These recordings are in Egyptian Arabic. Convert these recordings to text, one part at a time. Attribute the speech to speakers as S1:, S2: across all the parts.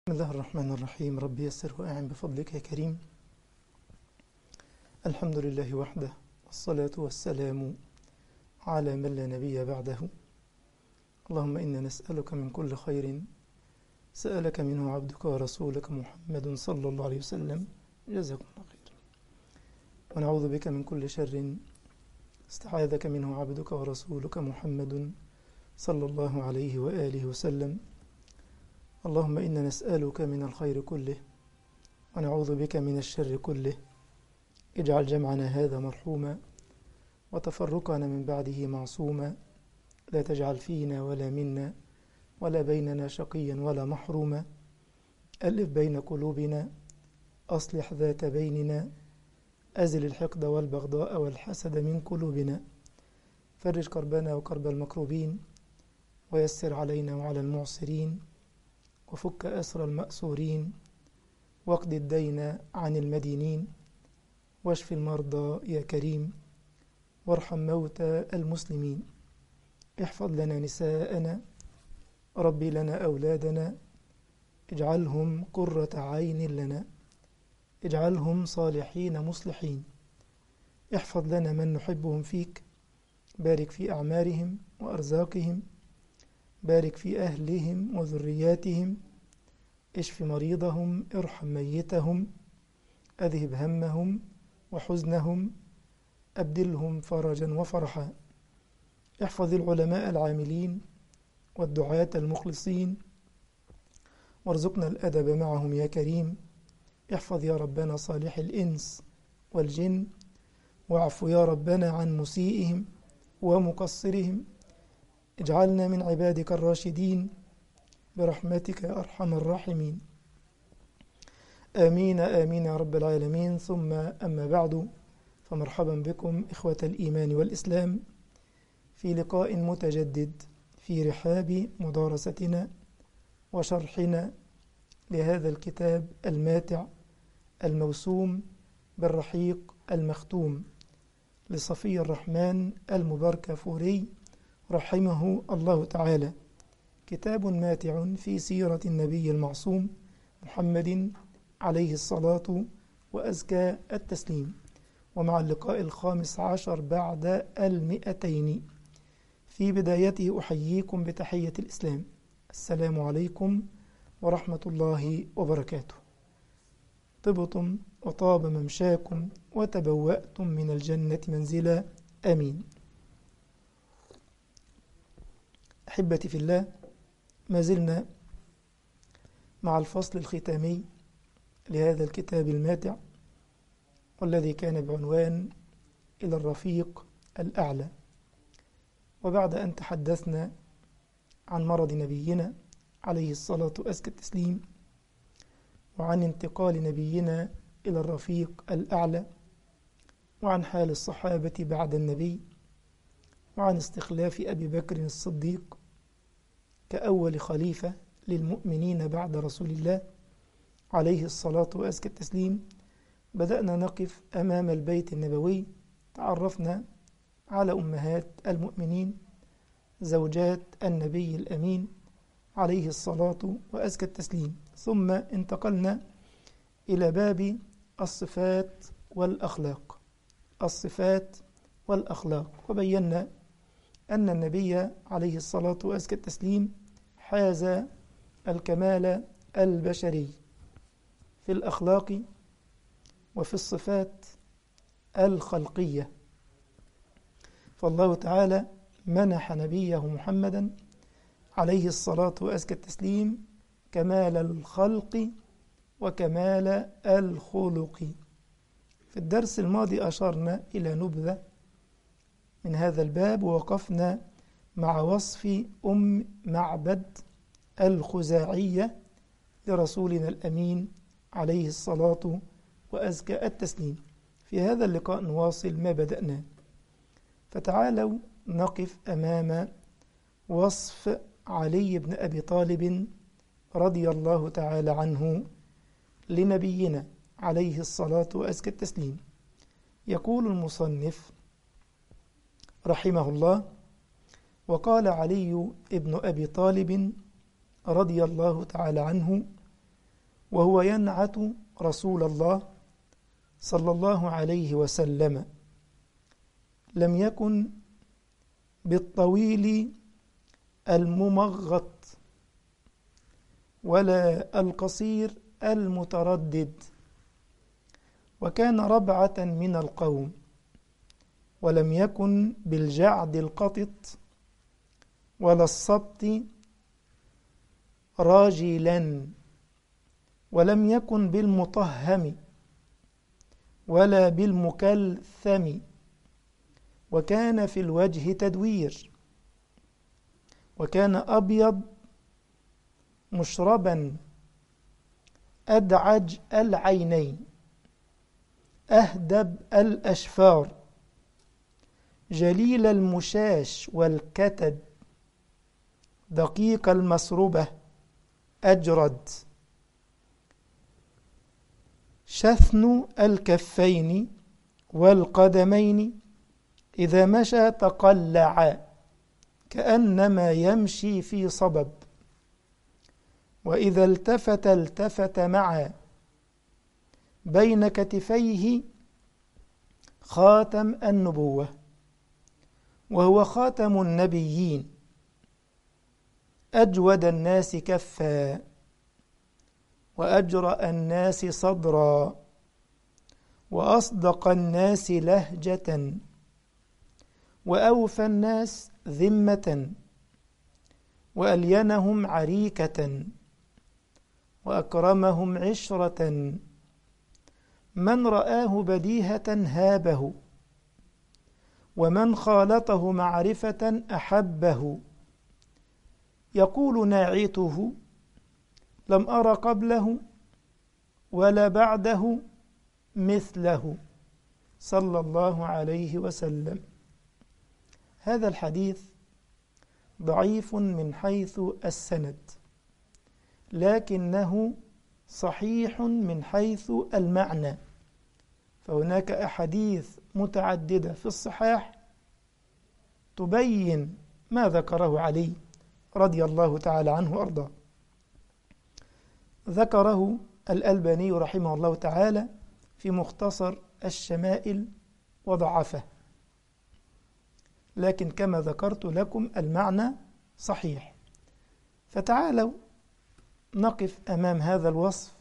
S1: بسم الله الرحمن الرحيم رب يسر وأعن بفضلك يا كريم الحمد لله وحده والصلاة والسلام على من لا نبي بعده اللهم إنا نسألك من كل خير سألك منه عبدك ورسولك محمد صلى الله عليه وسلم جزاكم الله خير ونعوذ بك من كل شر استعاذك منه عبدك ورسولك محمد صلى الله عليه وآله وسلم اللهم إنا نسألك من الخير كله ونعوذ بك من الشر كله اجعل جمعنا هذا مرحوما وتفرقنا من بعده معصوما لا تجعل فينا ولا منا ولا بيننا شقيا ولا محروما ألف بين قلوبنا أصلح ذات بيننا أزل الحقد والبغضاء والحسد من قلوبنا فرج كربنا وكرب المكروبين ويسر علينا وعلى المعسرين وفك أسر المأسورين واقض الدين عن المدينين واشف المرضى يا كريم وارحم موتى المسلمين احفظ لنا نساءنا ربي لنا أولادنا اجعلهم قرة عين لنا اجعلهم صالحين مصلحين احفظ لنا من نحبهم فيك بارك في أعمارهم وأرزاقهم بارك في أهلهم وذرياتهم اشف مريضهم ارحم ميتهم أذهب همهم وحزنهم أبدلهم فرجا وفرحا احفظ العلماء العاملين والدعاة المخلصين وارزقنا الأدب معهم يا كريم احفظ يا ربنا صالح الإنس والجن واعف يا ربنا عن مسيئهم ومقصرهم اجعلنا من عبادك الراشدين برحمتك يا أرحم الراحمين آمين آمين يا رب العالمين ثم أما بعد فمرحبا بكم إخوة الإيمان والإسلام في لقاء متجدد في رحاب مدارستنا وشرحنا لهذا الكتاب الماتع الموسوم بالرحيق المختوم لصفي الرحمن المبارك فوري رحمه الله تعالى كتاب ماتع في سيرة النبي المعصوم محمد عليه الصلاة وأزكى التسليم ومع اللقاء الخامس عشر بعد المئتين في بدايته أحييكم بتحية الإسلام السلام عليكم ورحمة الله وبركاته طبتم وطاب ممشاكم وتبوأتم من الجنة منزلا آمين أحبتي في الله ما زلنا مع الفصل الختامي لهذا الكتاب الماتع والذي كان بعنوان إلى الرفيق الأعلى وبعد أن تحدثنا عن مرض نبينا عليه الصلاة وأزكى التسليم وعن انتقال نبينا إلى الرفيق الأعلى وعن حال الصحابة بعد النبي وعن استخلاف أبي بكر الصديق كأول خليفة للمؤمنين بعد رسول الله عليه الصلاة وأزكى التسليم بدأنا نقف أمام البيت النبوي تعرفنا على أمهات المؤمنين زوجات النبي الأمين عليه الصلاة وأزكى التسليم ثم انتقلنا إلى باب الصفات والأخلاق الصفات والأخلاق وبينا أن النبي عليه الصلاة وأزكى التسليم حاز الكمال البشري في الأخلاق وفي الصفات الخلقية فالله تعالى منح نبيه محمدا عليه الصلاة وأزكى التسليم كمال الخلق وكمال الخلق في الدرس الماضي أشرنا إلى نبذة من هذا الباب ووقفنا مع وصف أم معبد الخزاعية لرسولنا الأمين عليه الصلاة وأزكى التسليم في هذا اللقاء نواصل ما بدأناه فتعالوا نقف أمام وصف علي بن أبي طالب رضي الله تعالى عنه لنبينا عليه الصلاة وأزكى التسليم يقول المصنف رحمه الله وقال علي بن أبي طالب رضي الله تعالى عنه وهو ينعت رسول الله صلى الله عليه وسلم لم يكن بالطويل الممغط ولا القصير المتردد وكان ربعة من القوم ولم يكن بالجعد القطط ولا السبط راجلا ولم يكن بالمطهم ولا بالمكلثم وكان في الوجه تدوير وكان أبيض مشربا أدعج العينين أهدب الأشفار جليل المشاش والكتد دقيق المسربة أجرد شثن الكفين والقدمين إذا مشى تقلع كأنما يمشي في صبب وإذا التفت التفت معا بين كتفيه خاتم النبوة وهو خاتم النبيين أجود الناس كفا وأجرأ الناس صدرا وأصدق الناس لهجة وأوفى الناس ذمة وألينهم عريكة وأكرمهم عشرة من رآه بديهة هابه ومن خالطه معرفة أحبه يقول ناعيته لم أر قبله ولا بعده مثله صلى الله عليه وسلم هذا الحديث ضعيف من حيث السند لكنه صحيح من حيث المعنى فهناك أحاديث متعددة في الصحاح تبين ما ذكره علي رضي الله تعالى عنه وأرضاه ذكره الألباني رحمه الله تعالى في مختصر الشمائل وضعفه لكن كما ذكرت لكم المعنى صحيح فتعالوا نقف أمام هذا الوصف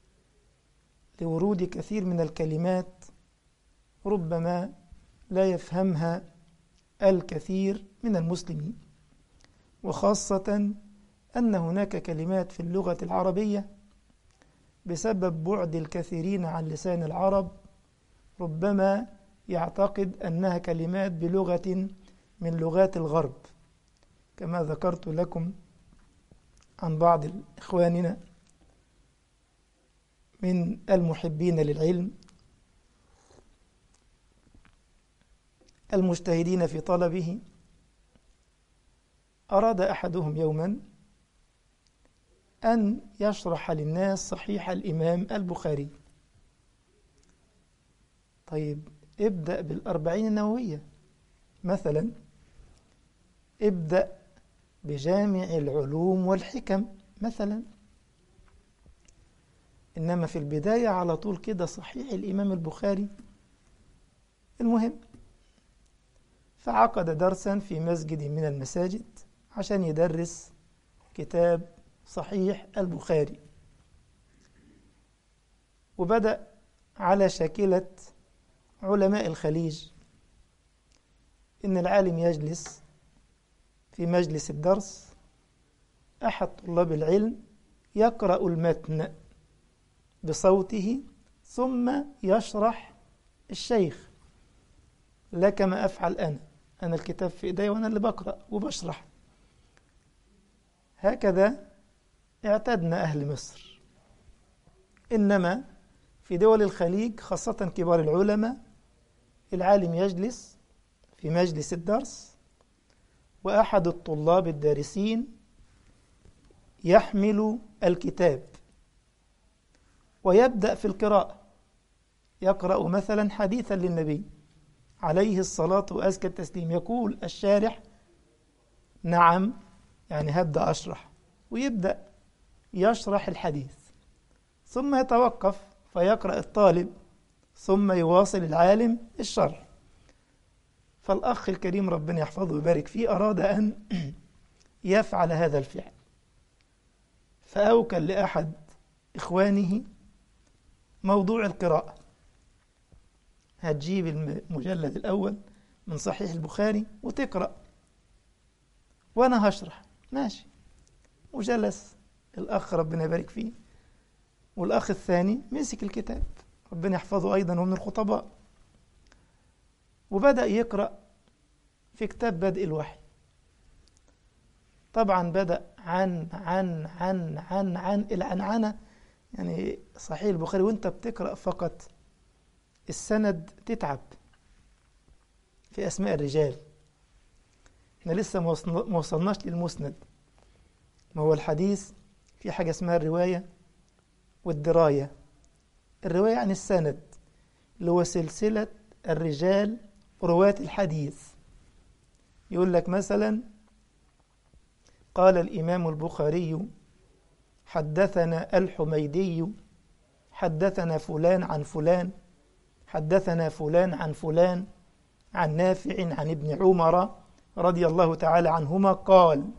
S1: لورود كثير من الكلمات ربما لا يفهمها الكثير من المسلمين وخاصة أن هناك كلمات في اللغة العربية بسبب بعد الكثيرين عن لسان العرب ربما يعتقد أنها كلمات بلغة من لغات الغرب كما ذكرت لكم عن بعض إخواننا من المحبين للعلم المجتهدين في طلبه أراد أحدهم يوما أن يشرح للناس صحيح الإمام البخاري طيب ابدأ بالأربعين النووية مثلا ابدأ بجامع العلوم والحكم مثلا إنما في البداية على طول كده صحيح الإمام البخاري المهم فعقد درسا في مسجد من المساجد عشان يدرس كتاب صحيح البخاري وبدأ على شاكلة علماء الخليج إن العالم يجلس في مجلس الدرس أحد طلاب العلم يقرأ المتن بصوته ثم يشرح الشيخ لا كما أفعل أنا أنا الكتاب في إيدي وأنا اللي بقرأ وبشرح هكذا اعتدنا أهل مصر إنما في دول الخليج خاصة كبار العلماء العالم يجلس في مجلس الدرس وأحد الطلاب الدارسين يحمل الكتاب ويبدأ في القراءة يقرأ مثلا حديثا للنبي عليه الصلاة وأزكى التسليم يقول الشارح نعم يعني هبدأ أشرح ويبدأ يشرح الحديث ثم يتوقف فيقرأ الطالب ثم يواصل العالم الشرح فالأخ الكريم ربنا يحفظه ويبارك فيه أراد أن يفعل هذا الفعل فأوكل لأحد إخوانه موضوع القراءة هتجيب المجلد الأول من صحيح البخاري وتقرأ وأنا هشرح ماشي وجلس الأخ ربنا يبارك فيه والأخ الثاني مسك الكتاب ربنا يحفظه أيضا ومن الخطباء وبدأ يقرأ في كتاب بدء الوحي طبعا بدأ عن عن عن عن عن العنعنة يعني صحيح البخاري وانت بتقرأ فقط السند تتعب في أسماء الرجال احنا لسه ما وصلناش للمسند ما هو الحديث في حاجة اسمها الرواية والدراية الرواية عن السند اللي هو سلسلة الرجال رواة الحديث يقول لك مثلا قال الإمام البخاري حدثنا الحميدي حدثنا فلان عن فلان حدثنا فلان عن فلان عن نافع عن ابن عمر رضي الله تعالى عنهما قال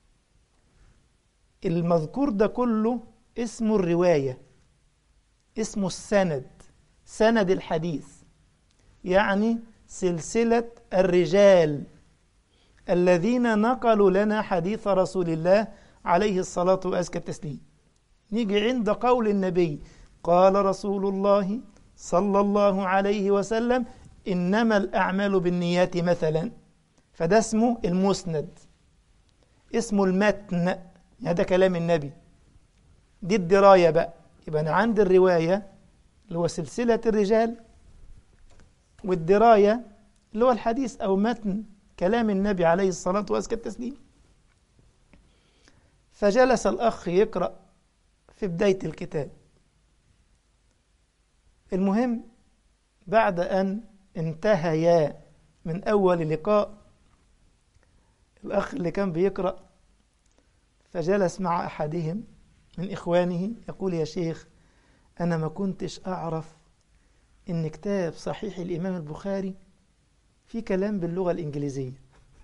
S1: المذكور ده كله اسمه الرواية اسمه السند سند الحديث يعني سلسلة الرجال الذين نقلوا لنا حديث رسول الله عليه الصلاة وأزكى التسليم نيجي عند قول النبي قال رسول الله صلى الله عليه وسلم إنما الأعمال بالنيات مثلا فده اسمه المسند اسمه المتن هذا كلام النبي دي الدراية بقى يبقى أنا عندي الرواية اللي هو سلسلة الرجال والدراية اللي هو الحديث أو متن كلام النبي عليه الصلاة وأزكى التسليم فجلس الأخ يقرأ في بداية الكتاب المهم بعد أن انتهيا من أول لقاء الأخ اللي كان بيقرأ فجلس مع أحدهم من إخوانه يقول يا شيخ أنا ما كنتش أعرف إن كتاب صحيح الإمام البخاري في كلام باللغة الإنجليزية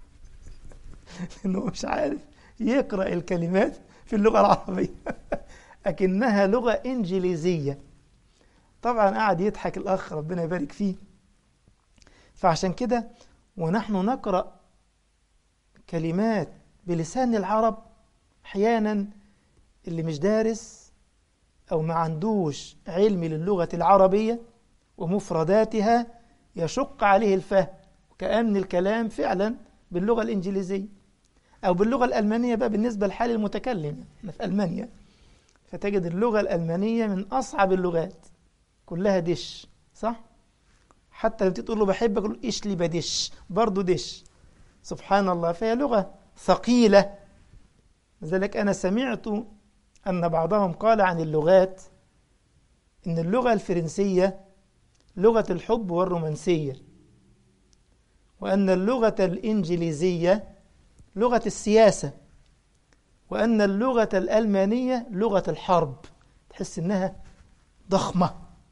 S1: لأنه مش عارف يقرأ الكلمات في اللغة العربية أكنها لغة إنجليزية طبعا قعد يضحك الأخ ربنا يبارك فيه فعشان كده ونحن نقرأ كلمات بلسان العرب أحيانا اللي مش دارس أو ما عندوش علم للغة العربية ومفرداتها يشق عليه الفهم كأن الكلام فعلا باللغة الإنجليزية أو باللغة الألمانية بقى بالنسبة لحال المتكلم احنا في ألمانيا فتجد اللغة الألمانية من أصعب اللغات كلها دش صح؟ حتى لما تقول له بحبك يقول إيش لي بدش برضه دش سبحان الله فهي لغة ثقيلة لذلك أنا سمعت أن بعضهم قال عن اللغات إن اللغة الفرنسية لغة الحب والرومانسية وأن اللغة الإنجليزية لغة السياسة وأن اللغة الألمانية لغة الحرب تحس إنها ضخمة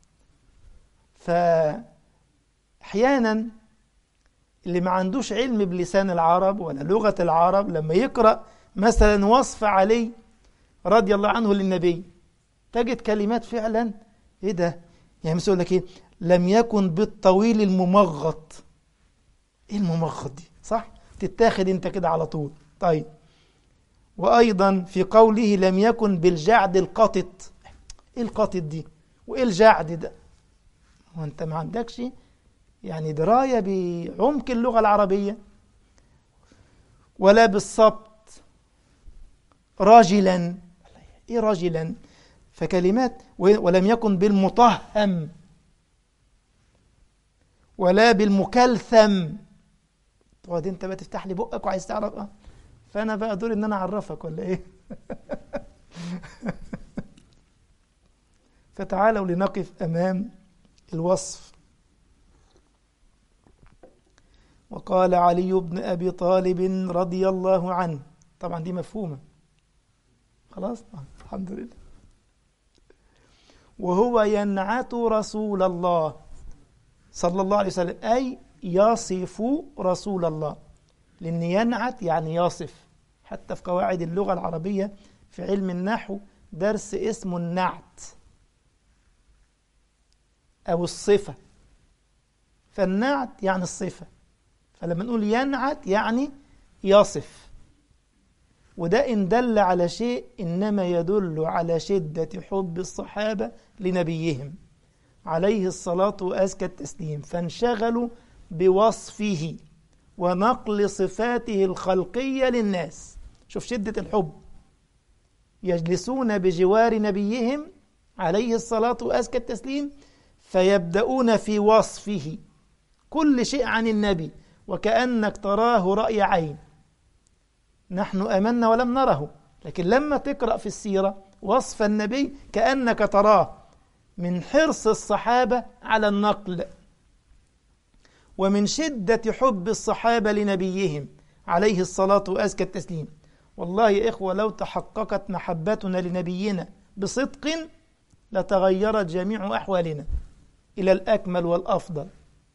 S1: فأحيانا اللي ما عندوش علم بلسان العرب ولا لغة العرب لما يقرأ مثلا وصف علي رضي الله عنه للنبي تجد كلمات فعلا ايه ده يعني مثلا يقول لك ايه لم يكن بالطويل الممغط ايه الممغط دي صح تتاخد انت كده على طول طيب وايضا في قوله لم يكن بالجعد القطط ايه القطط دي وايه الجعد ده وانت ما عندكش يعني درايه بعمق اللغه العربيه ولا بالصبت راجلا ايه راجلا فكلمات ولم يكن بالمطهم ولا بالمكلثم تقعد انت بقى تفتح لي بقك وعايز تعرف اه فانا بقى دور ان انا اعرفك ولا ايه فتعالوا لنقف امام الوصف وقال علي بن ابي طالب رضي الله عنه طبعا دي مفهومه خلاص الحمد لله وهو ينعت رسول الله صلى الله عليه وسلم أي يصف رسول الله لأن ينعت يعني يصف حتى في قواعد اللغة العربية في علم النحو درس اسمه النعت أو الصفة فالنعت يعني الصفة فلما نقول ينعت يعني يصف وده إن دل على شيء إنما يدل على شدة حب الصحابة لنبيهم عليه الصلاة وأزكى التسليم فانشغلوا بوصفه ونقل صفاته الخلقية للناس شوف شدة الحب يجلسون بجوار نبيهم عليه الصلاة وأزكى التسليم فيبدأون في وصفه كل شيء عن النبي وكأنك تراه رأي عين نحن آمنا ولم نره لكن لما تقرأ في السيرة وصف النبي كأنك تراه من حرص الصحابة على النقل ومن شدة حب الصحابة لنبيهم عليه الصلاة وأزكى التسليم والله يا إخوة لو تحققت محبتنا لنبينا بصدق لتغيرت جميع أحوالنا إلى الأكمل والأفضل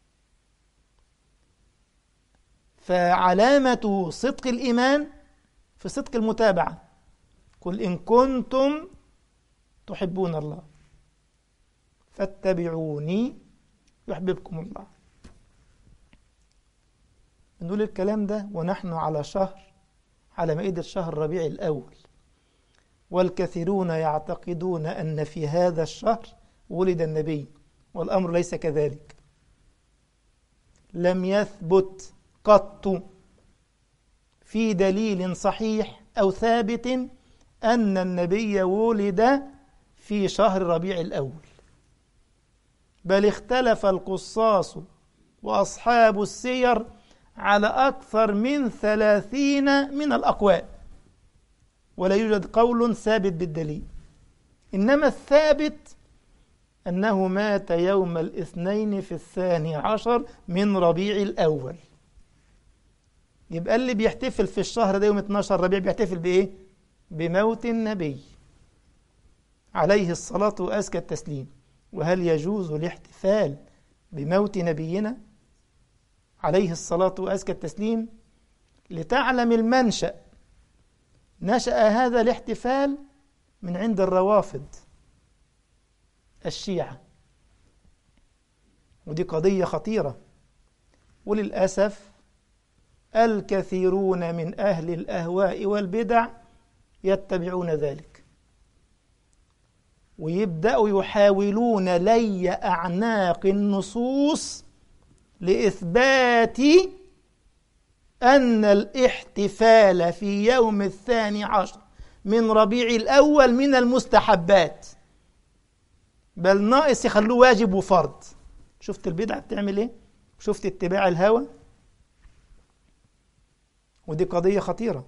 S1: فعلامة صدق الإيمان في صدق المتابعة قل إن كنتم تحبون الله فاتبعوني يحببكم الله نقول الكلام ده ونحن على شهر على مائدة شهر ربيع الأول والكثيرون يعتقدون أن في هذا الشهر ولد النبي والأمر ليس كذلك لم يثبت قط في دليل صحيح أو ثابت أن النبي ولد في شهر ربيع الأول بل اختلف القصاص وأصحاب السير على أكثر من ثلاثين من الأقوال ولا يوجد قول ثابت بالدليل إنما الثابت أنه مات يوم الاثنين في الثاني عشر من ربيع الأول يبقى اللي بيحتفل في الشهر ده يوم 12 ربيع بيحتفل بإيه؟ بموت النبي عليه الصلاة وأزكى التسليم وهل يجوز الاحتفال بموت نبينا عليه الصلاة وأزكى التسليم لتعلم المنشأ نشأ هذا الاحتفال من عند الروافض الشيعة ودي قضية خطيرة وللأسف الكثيرون من أهل الأهواء والبدع يتبعون ذلك ويبدأوا يحاولون لي أعناق النصوص لإثبات أن الاحتفال في يوم الثاني عشر من ربيع الأول من المستحبات بل ناقص يخلوه واجب وفرض شفت البدعة بتعمل ايه شفت اتباع الهوى ودي قضية خطيرة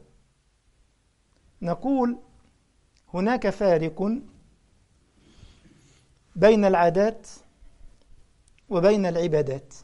S1: نقول هناك فارق بين العادات وبين العبادات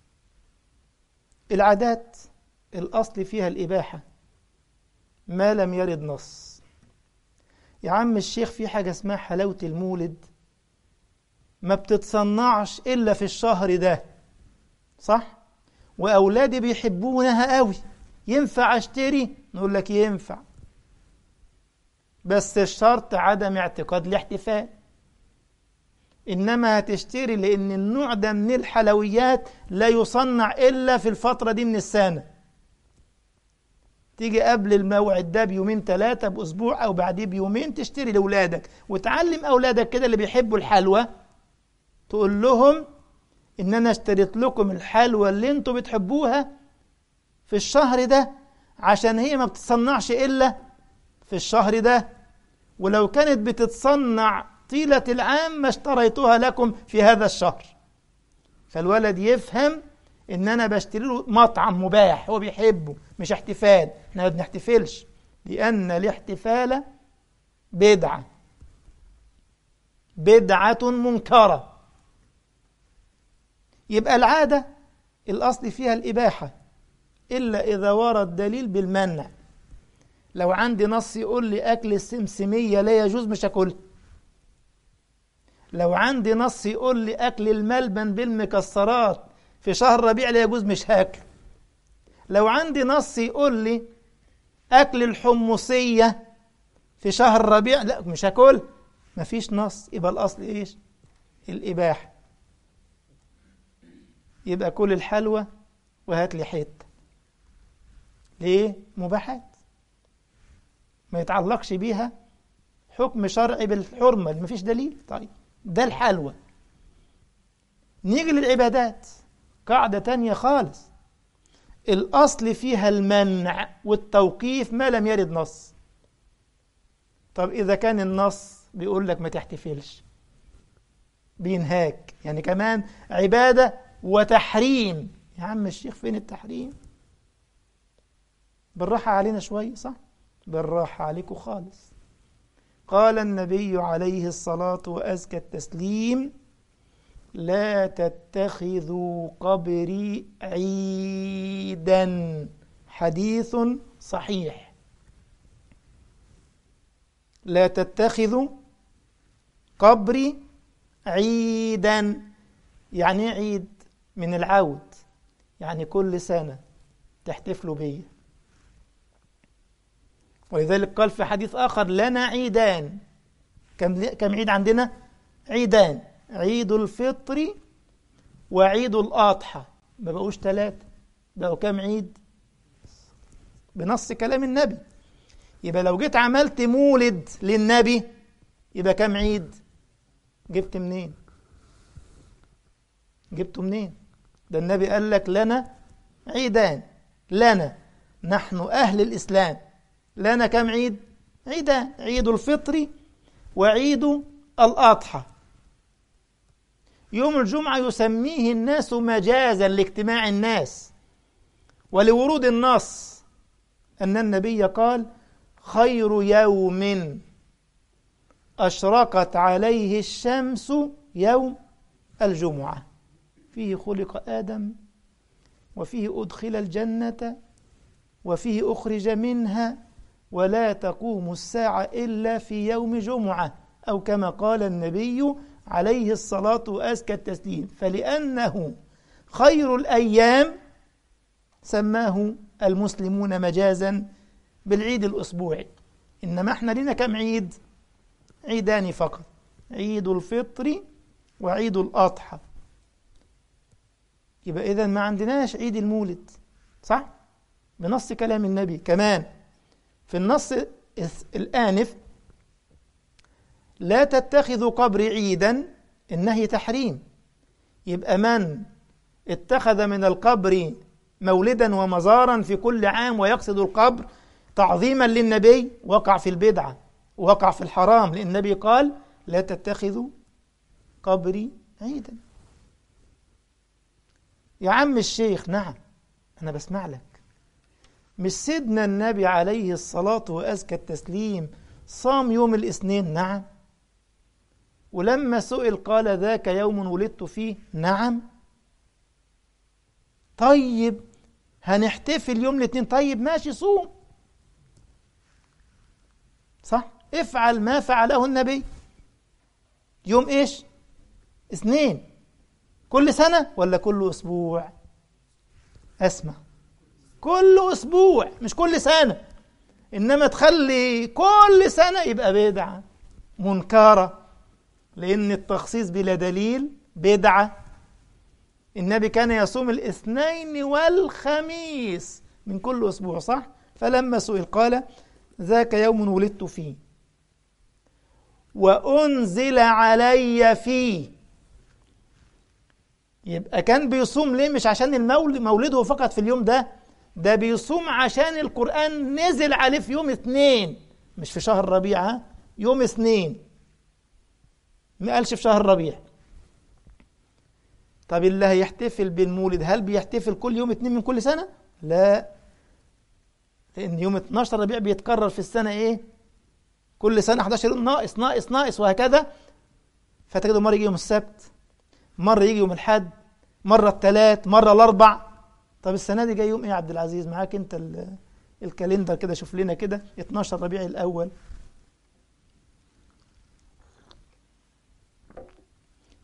S1: العادات الأصل فيها الإباحة ما لم يرد نص يا عم الشيخ في حاجة اسمها حلاوة المولد ما بتتصنعش إلا في الشهر ده صح؟ وأولادي بيحبونها قوي ينفع أشتري؟ نقول لك ينفع بس الشرط عدم اعتقاد الاحتفال إنما هتشتري لأن النوع ده من الحلويات لا يصنع إلا في الفترة دي من السنة تيجي قبل الموعد ده بيومين ثلاثة بأسبوع أو بعديه بيومين تشتري لأولادك وتعلم أولادك كده اللي بيحبوا الحلوى تقول لهم إن أنا اشتريت لكم الحلوى اللي أنتوا بتحبوها في الشهر ده عشان هي ما بتتصنعش إلا في الشهر ده ولو كانت بتتصنع طيلة العام ما اشتريتها لكم في هذا الشهر فالولد يفهم ان انا بشتري له مطعم مباح هو بيحبه مش احتفال احنا ما بنحتفلش لان الاحتفال بدعه بدعه منكره يبقى العاده الاصل فيها الاباحه الا اذا ورد دليل بالمنع لو عندي نص يقول لي اكل السمسميه لا يجوز مش هاكلها لو عندي نص يقول لي أكل الملبن بالمكسرات في شهر ربيع لا يجوز مش هاكل لو عندي نص يقول لي أكل الحمصية في شهر ربيع لا مش هاكل مفيش نص يبقى الأصل إيش الإباحة يبقى كل الحلوى وهات لي حته ليه مباحات ما يتعلقش بيها حكم شرعي بالحرمة ما فيش دليل طيب ده الحلوى نيجي للعبادات قاعدة تانية خالص الأصل فيها المنع والتوقيف ما لم يرد نص طب إذا كان النص بيقول لك ما تحتفلش بينهاك يعني كمان عبادة وتحريم يا عم الشيخ فين التحريم بالراحة علينا شوية صح بالراحة عليكم خالص قال النبي عليه الصلاة وأزكى التسليم لا تتخذوا قبري عيدا حديث صحيح لا تتخذوا قبري عيدا يعني عيد من العود يعني كل سنة تحتفلوا بيه ولذلك قال في حديث آخر لنا عيدان كم كم عيد عندنا؟ عيدان عيد الفطر وعيد الأضحى ما بقوش ثلاثة بقوا كم عيد؟ بنص كلام النبي يبقى لو جيت عملت مولد للنبي يبقى كم عيد؟ جبت منين؟ جبته منين؟ ده النبي قال لك لنا عيدان لنا نحن أهل الإسلام لنا كم عيد؟ عيدان عيد الفطر وعيد الأضحى يوم الجمعة يسميه الناس مجازا لاجتماع الناس ولورود النص أن النبي قال خير يوم أشرقت عليه الشمس يوم الجمعة فيه خلق آدم وفيه أدخل الجنة وفيه أخرج منها ولا تقوم الساعة إلا في يوم جمعة أو كما قال النبي عليه الصلاة وأزكى التسليم فلأنه خير الأيام سماه المسلمون مجازا بالعيد الأسبوعي إنما احنا لنا كم عيد عيدان فقط عيد الفطر وعيد الأضحى يبقى إذا ما عندناش عيد المولد صح؟ بنص كلام النبي كمان في النص الآنف لا تتخذوا قبر عيدا النهي تحريم يبقى من اتخذ من القبر مولدا ومزارا في كل عام ويقصد القبر تعظيما للنبي وقع في البدعة وقع في الحرام لأن النبي قال لا تتخذوا قبري عيدا يا عم الشيخ نعم أنا بسمع لك مش سيدنا النبي عليه الصلاة وأزكى التسليم صام يوم الاثنين نعم ولما سئل قال ذاك يوم ولدت فيه نعم طيب هنحتفل يوم الاثنين طيب ماشي صوم صح افعل ما فعله النبي يوم ايش اثنين كل سنة ولا كل أسبوع أسمع كل أسبوع مش كل سنة إنما تخلي كل سنة يبقى بدعة منكرة لأن التخصيص بلا دليل بدعة النبي كان يصوم الاثنين والخميس من كل أسبوع صح؟ فلما سئل قال ذاك يوم ولدت فيه وأنزل علي فيه يبقى كان بيصوم ليه مش عشان المولد مولده فقط في اليوم ده ده بيصوم عشان القرآن نزل عليه في يوم اثنين مش في شهر ربيع يوم اثنين ما قالش في شهر ربيع طب اللي هيحتفل بالمولد هل بيحتفل كل يوم اثنين من كل سنة؟ لا لأن يوم 12 ربيع بيتكرر في السنة إيه؟ كل سنة 11 يوم ناقص ناقص ناقص وهكذا فتجده مرة يجي يوم السبت مرة يجي يوم الحد مرة الثلاث مرة الأربع طب السنة دي جاي يوم إيه يا عبد العزيز معاك أنت الكالندر كده شوف لنا كده 12 ربيع الأول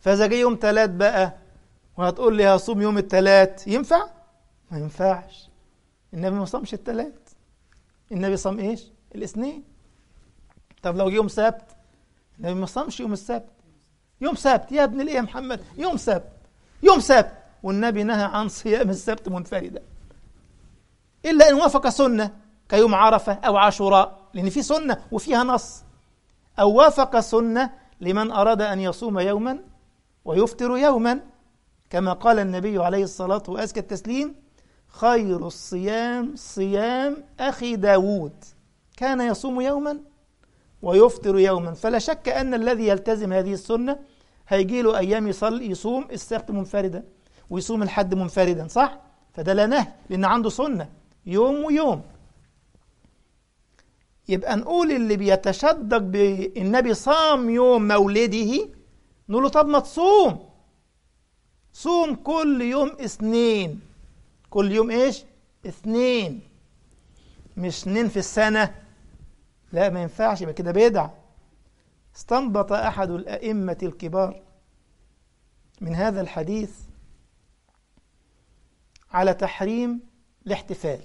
S1: فإذا جه يوم تلات بقى وهتقول لي هصوم يوم التلات ينفع؟ ما ينفعش النبي ما صامش التلات النبي صام ايش؟ الاثنين طب لو جه يوم سبت النبي ما صامش يوم السبت يوم سبت يا ابن الايه يا محمد يوم سبت يوم سبت والنبي نهى عن صيام السبت منفردا الا ان وافق سنه كيوم عرفه او عاشوراء لان في سنه وفيها نص او وافق سنه لمن اراد ان يصوم يوما ويفطر يوما كما قال النبي عليه الصلاه وازكى التسليم خير الصيام صيام اخي داود كان يصوم يوما ويفطر يوما فلا شك أن الذي يلتزم هذه السنة هيجي له أيام يصلي يصوم السبت منفردا ويصوم الحد منفردا صح؟ فده لا نهي لأن عنده سنة يوم ويوم يبقى نقول اللي بيتشدق بالنبي صام يوم مولده نقول له طب ما تصوم صوم كل يوم اثنين كل يوم ايش؟ اثنين مش اثنين في السنة لا ما ينفعش يبقى كده بدع استنبط أحد الأئمة الكبار من هذا الحديث على تحريم الاحتفال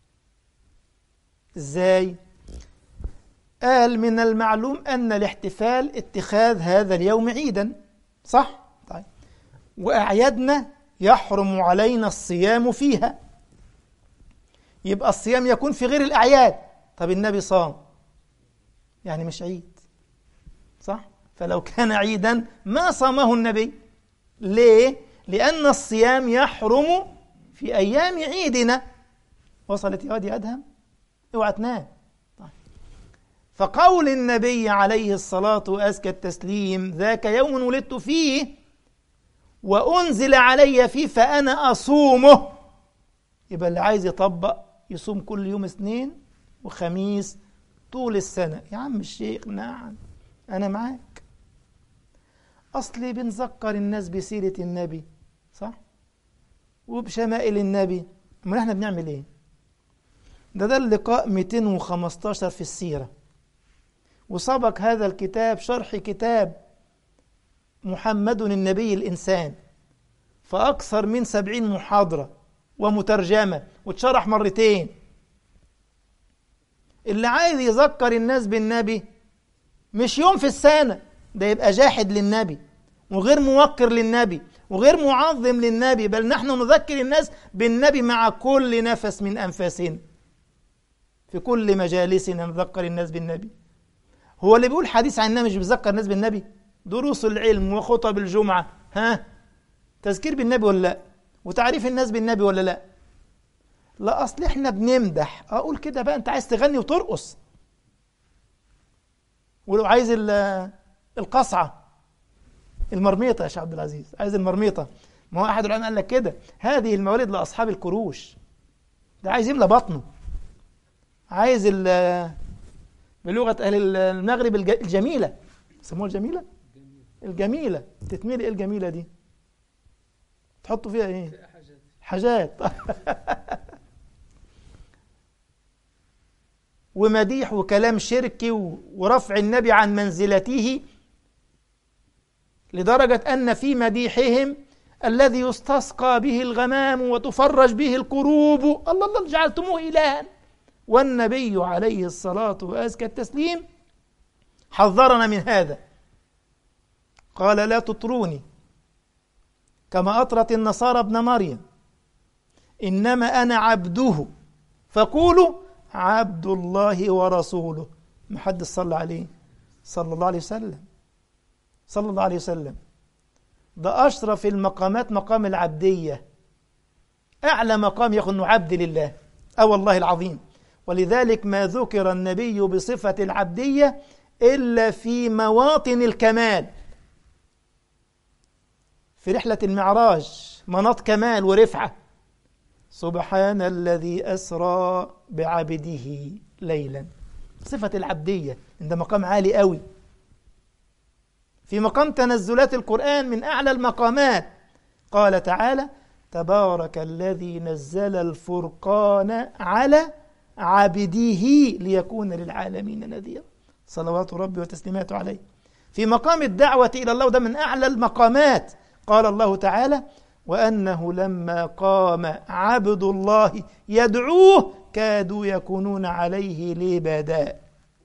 S1: ازاي قال من المعلوم أن الاحتفال اتخاذ هذا اليوم عيدا صح طيب وأعيادنا يحرم علينا الصيام فيها يبقى الصيام يكون في غير الأعياد طب النبي صام يعني مش عيد صح فلو كان عيدا ما صامه النبي ليه لأن الصيام يحرم في أيام عيدنا وصلت يا وادي أدهم اوعى تنام طيب. فقول النبي عليه الصلاة وأزكى التسليم ذاك يوم ولدت فيه وأنزل علي فيه فأنا أصومه يبقى اللي عايز يطبق يصوم كل يوم اثنين وخميس طول السنة يا عم الشيخ نعم أنا معاك أصلي بنذكر الناس بسيرة النبي صح وبشمائل النبي أمال احنا بنعمل ايه ده ده اللقاء 215 في السيرة وسبق هذا الكتاب شرح كتاب محمد النبي الإنسان فأكثر من سبعين محاضرة ومترجمة واتشرح مرتين اللي عايز يذكر الناس بالنبي مش يوم في السنة ده يبقى جاحد للنبي وغير موقر للنبي وغير معظم للنبي بل نحن نذكر الناس بالنبي مع كل نفس من أنفاسنا في كل مجالسنا نذكر الناس بالنبي هو اللي بيقول حديث عن النبي مش بيذكر الناس بالنبي دروس العلم وخطب الجمعة ها تذكير بالنبي ولا لا وتعريف الناس بالنبي ولا لا لا اصل احنا بنمدح اقول كده بقى انت عايز تغني وترقص ولو عايز القصعه المرميطه يا شيخ عبد العزيز عايز المرميطه ما هو احد العلماء قال لك كده هذه الموالد لاصحاب الكروش ده عايز يملى بطنه عايز بلغه اهل المغرب الجميله يسموها الجميله الجميله تتميل ايه الجميله دي تحطوا فيها ايه حاجات ومديح وكلام شركي ورفع النبي عن منزلته لدرجة أن في مديحهم الذي يستسقى به الغمام وتفرج به الكروب الله الله جعلتموه إلها والنبي عليه الصلاة وأزكى التسليم حذرنا من هذا قال لا تطروني كما أطرت النصارى ابن مريم إنما أنا عبده فقولوا عبد الله ورسوله ما حد صلى عليه صلى الله عليه وسلم صلى الله عليه وسلم ده أشرف المقامات مقام العبدية أعلى مقام يكون عبد لله أو والله العظيم ولذلك ما ذكر النبي بصفة العبدية إلا في مواطن الكمال في رحلة المعراج مناط كمال ورفعة سبحان الذي أسرى بعبده ليلا صفة العبدية عند مقام عالي قوي في مقام تنزلات القرآن من أعلى المقامات قال تعالى تبارك الذي نزل الفرقان على عبده ليكون للعالمين نذيرا صلوات ربي وتسليماته عليه في مقام الدعوة إلى الله وده من أعلى المقامات قال الله تعالى وأنه لما قام عبد الله يدعوه كادوا يكونون عليه لبدا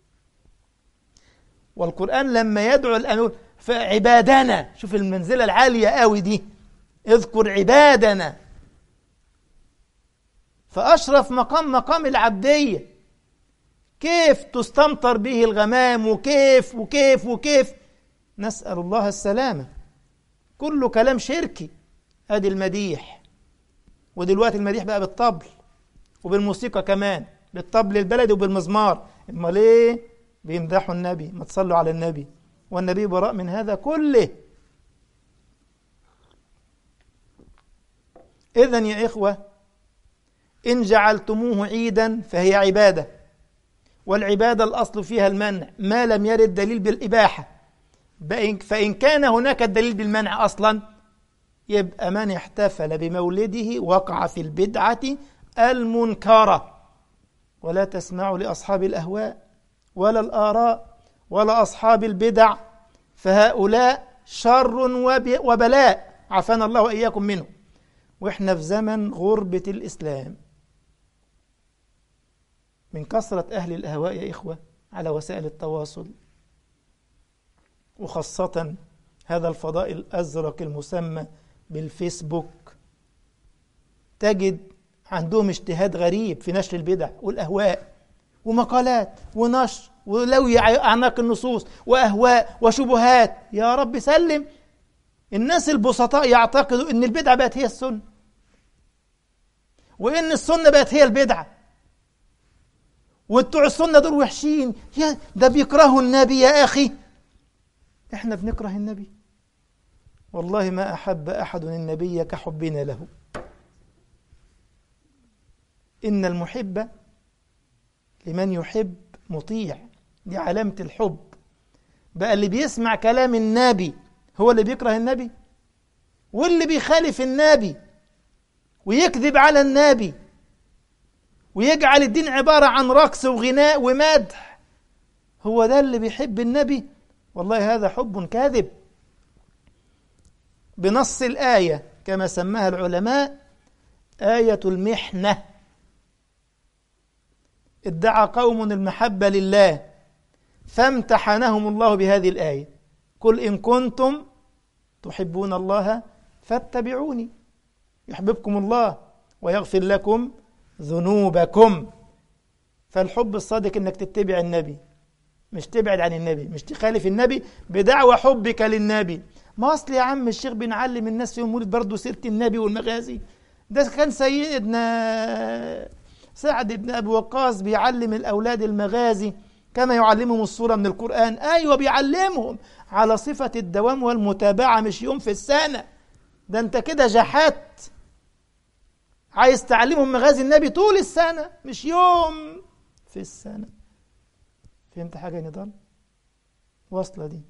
S1: والقرآن لما يدعو الأمر فعبادنا شوف المنزلة العالية قوي دي اذكر عبادنا فأشرف مقام مقام العبدية كيف تستمطر به الغمام وكيف وكيف وكيف نسأل الله السلامة كله كلام شركي ادي المديح ودلوقتي المديح بقى بالطبل وبالموسيقى كمان بالطبل البلدي وبالمزمار امال ايه بيمدحوا النبي ما تصلوا على النبي والنبي براء من هذا كله اذا يا اخوه ان جعلتموه عيدا فهي عباده والعباده الاصل فيها المنع ما لم يرد دليل بالاباحه فان كان هناك دليل بالمنع اصلا يبقى من احتفل بمولده وقع في البدعة المنكرة ولا تسمعوا لأصحاب الأهواء ولا الآراء ولا أصحاب البدع فهؤلاء شر وبلاء عافانا الله وإياكم منه وإحنا في زمن غربة الإسلام من كثرة أهل الأهواء يا إخوة على وسائل التواصل وخاصة هذا الفضاء الأزرق المسمى بالفيسبوك تجد عندهم اجتهاد غريب في نشر البدع والأهواء ومقالات ونشر ولوي أعناق النصوص وأهواء وشبهات يا رب سلم الناس البسطاء يعتقدوا أن البدعة بقت هي السنة وأن السنة بقت هي البدعة وبتوع السنة دول وحشين يا ده بيكرهوا النبي يا أخي احنا بنكره النبي والله ما أحب أحد النبي كحبنا له إن المحب لمن يحب مطيع دي علامة الحب بقى اللي بيسمع كلام النبي هو اللي بيكره النبي واللي بيخالف النبي ويكذب على النبي ويجعل الدين عبارة عن رقص وغناء ومدح هو ده اللي بيحب النبي والله هذا حب كاذب بنص الآية كما سماها العلماء آية المحنة ادعى قوم المحبة لله فامتحنهم الله بهذه الآية قل إن كنتم تحبون الله فاتبعوني يحببكم الله ويغفر لكم ذنوبكم فالحب الصادق انك تتبع النبي مش تبعد عن النبي مش تخالف النبي بدعوى حبك للنبي ما اصل يا عم الشيخ بنعلم الناس في مولد برضه سيره النبي والمغازي ده كان سيدنا سعد بن ابي وقاص بيعلم الاولاد المغازي كما يعلمهم الصوره من القران ايوه بيعلمهم على صفه الدوام والمتابعه مش يوم في السنه ده انت كده جحت عايز تعلمهم مغازي النبي طول السنه مش يوم في السنه فهمت حاجه يا نضال واصله دي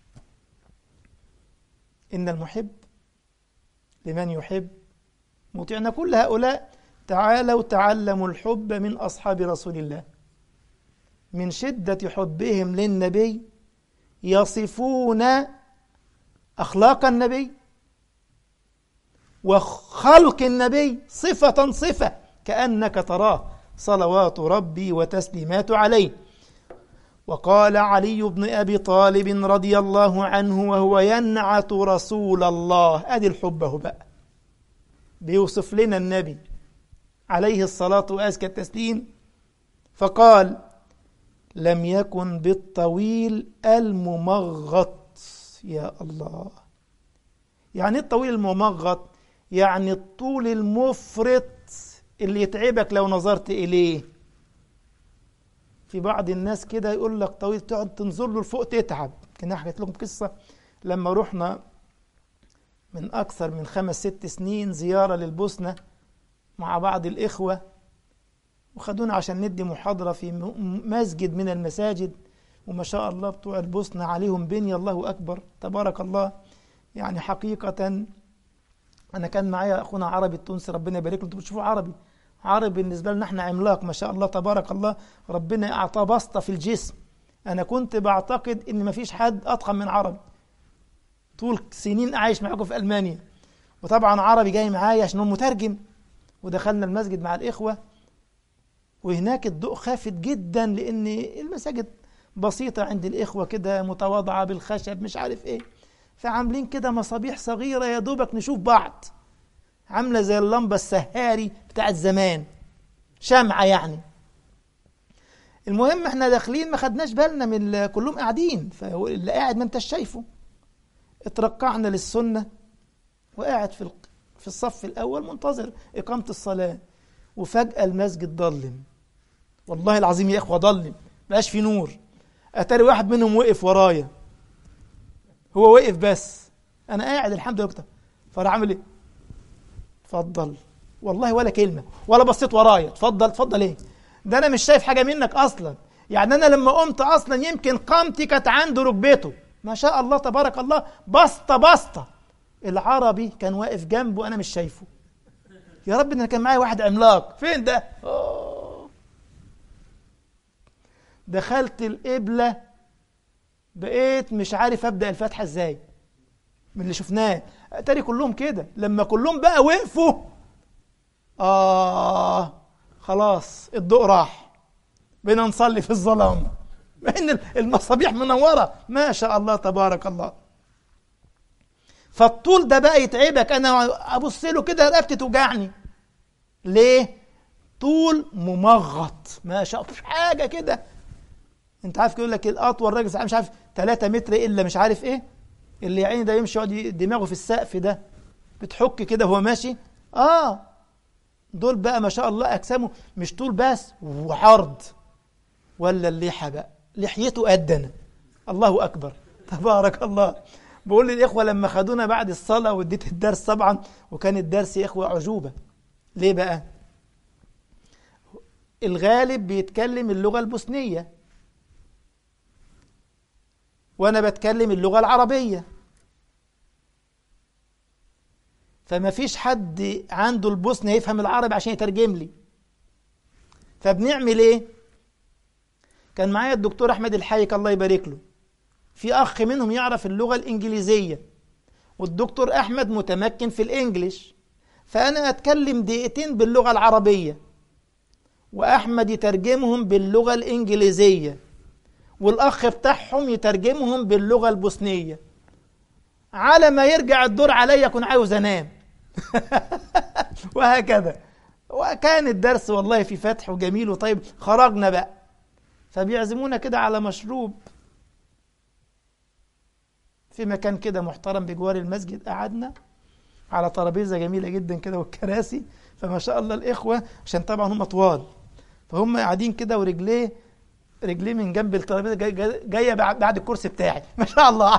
S1: إن المحب لمن يحب مطيعنا كل هؤلاء تعالوا تعلموا الحب من أصحاب رسول الله من شدة حبهم للنبي يصفون أخلاق النبي وخلق النبي صفة صفة كأنك تراه صلوات ربي وتسليمات عليه وقال علي بن ابي طالب رضي الله عنه وهو ينعت رسول الله ادي الحب اهو بقى بيوصف لنا النبي عليه الصلاه وازكى التسليم فقال لم يكن بالطويل الممغط يا الله يعني الطويل الممغط يعني الطول المفرط اللي يتعبك لو نظرت اليه في بعض الناس كده يقول لك طويل تقعد تنظر له لفوق تتعب كنا حكيت لكم قصة لما رحنا من أكثر من خمس ست سنين زيارة للبوسنة مع بعض الإخوة وخدونا عشان ندي محاضرة في مسجد من المساجد وما شاء الله بتوع البوسنة عليهم بنية الله أكبر تبارك الله يعني حقيقة أنا كان معايا أخونا عربي التونسي ربنا يبارك له أنتوا بتشوفوا عربي عربي بالنسبة لنا احنا عملاق ما شاء الله تبارك الله ربنا أعطاه بسطة في الجسم انا كنت بعتقد ان مفيش حد اتقن من عربي طول سنين عايش معاكم في المانيا وطبعا عربي جاي معايا عشان هو مترجم ودخلنا المسجد مع الاخوه وهناك الضوء خافت جدا لان المساجد بسيطه عند الاخوه كده متواضعه بالخشب مش عارف ايه فعاملين كده مصابيح صغيره يا دوبك نشوف بعض عامله زي اللمبه السهاري بتاعت زمان شمعه يعني المهم احنا داخلين ما خدناش بالنا من ال- كلهم قاعدين فاللي قاعد ما انتش شايفه اترقعنا للسنه وقاعد في الق- في الصف الاول منتظر اقامه الصلاه وفجاه المسجد ضلم والله العظيم يا اخوه ضلم بقاش في نور اتاري واحد منهم وقف ورايا هو وقف بس انا قاعد الحمد لله كده فراح عامل ايه اتفضل والله ولا كلمه ولا بصيت ورايا اتفضل اتفضل ايه ده انا مش شايف حاجه منك اصلا يعني انا لما قمت اصلا يمكن قامتي كانت عند ركبته ما شاء الله تبارك الله بسطه بسطه العربي كان واقف جنبه انا مش شايفه يا رب ان انا كان معايا واحد عملاق فين ده أوه. دخلت القبله بقيت مش عارف ابدا الفاتحه ازاي من اللي شفناه اتاري كلهم كده لما كلهم بقى وقفوا اه خلاص الضوء راح بقينا نصلي في الظلام ان المصابيح منوره ما شاء الله تبارك الله فالطول ده بقى يتعبك انا ابص له كده رقبتي توجعني ليه طول ممغط ما شاء الله حاجه كده انت عارف يقول لك الاطول راجل مش عارف 3 متر الا مش عارف ايه اللي يا عيني ده يمشي يقعد دماغه في السقف ده بتحك كده وهو ماشي اه دول بقى ما شاء الله اجسامه مش طول بس وعرض ولا اللحى بقى لحيته قدنا الله اكبر تبارك الله بقول للاخوه لما خدونا بعد الصلاه واديت الدرس طبعا وكان الدرس يا اخوه اعجوبه ليه بقى الغالب بيتكلم اللغه البوسنيه وانا بتكلم اللغه العربيه فما فيش حد عنده البوسنة يفهم العربي عشان يترجم لي فبنعمل ايه كان معايا الدكتور احمد الحيك الله يبارك له في اخ منهم يعرف اللغه الانجليزيه والدكتور احمد متمكن في الانجليش فانا اتكلم دقيقتين باللغه العربيه واحمد يترجمهم باللغه الانجليزيه والاخ بتاعهم يترجمهم باللغه البوسنيه على ما يرجع الدور عليا اكون عاوز انام وهكذا وكان الدرس والله في فتح وجميل وطيب خرجنا بقى فبيعزمونا كده على مشروب في مكان كده محترم بجوار المسجد قعدنا على ترابيزه جميله جدا كده والكراسي فما شاء الله الاخوه عشان طبعا هم طوال فهم قاعدين كده ورجليه رجليه من جنب الترابيزه جايه جاي بعد الكرسي بتاعي ما شاء الله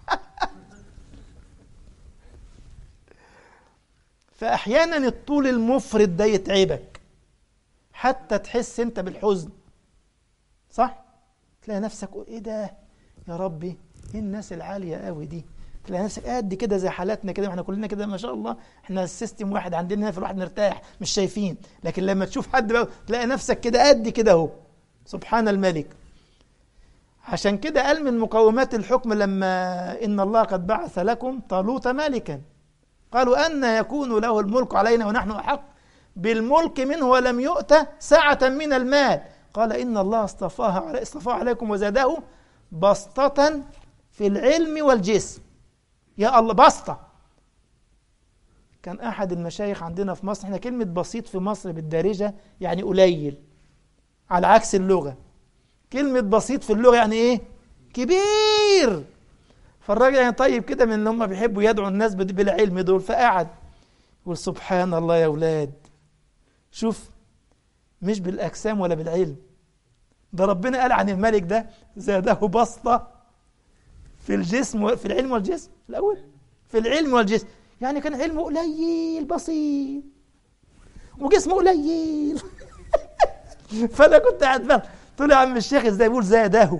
S1: فاحيانا الطول المفرط ده يتعبك حتى تحس انت بالحزن صح تلاقي نفسك ايه ده يا ربي ايه الناس العاليه قوي دي تلاقي نفسك قد كده زي حالاتنا كده واحنا كلنا كده ما شاء الله احنا السيستم واحد عندنا هنا في الواحد نرتاح مش شايفين لكن لما تشوف حد بقى تلاقي نفسك كده قد كده اهو سبحان الملك عشان كده قال من مقومات الحكم لما ان الله قد بعث لكم طالوت ملكا قالوا أن يكون له الملك علينا ونحن أحق بالملك منه ولم يؤت سعة من المال قال إن الله اصطفاه اصطفاه عليكم وزاده بسطة في العلم والجسم يا الله بسطة كان أحد المشايخ عندنا في مصر احنا كلمة بسيط في مصر بالدارجة يعني قليل على عكس اللغة كلمة بسيط في اللغة يعني إيه كبير فالراجل يعني طيب كده من اللي هم بيحبوا يدعوا الناس بالعلم دول فقعد يقول سبحان الله يا اولاد شوف مش بالاجسام ولا بالعلم ده ربنا قال عن الملك ده زاده بسطه في الجسم في العلم والجسم الاول في العلم والجسم يعني كان علمه قليل بسيط وجسمه قليل فانا كنت قاعد بقى طلع عم الشيخ ازاي بيقول زاده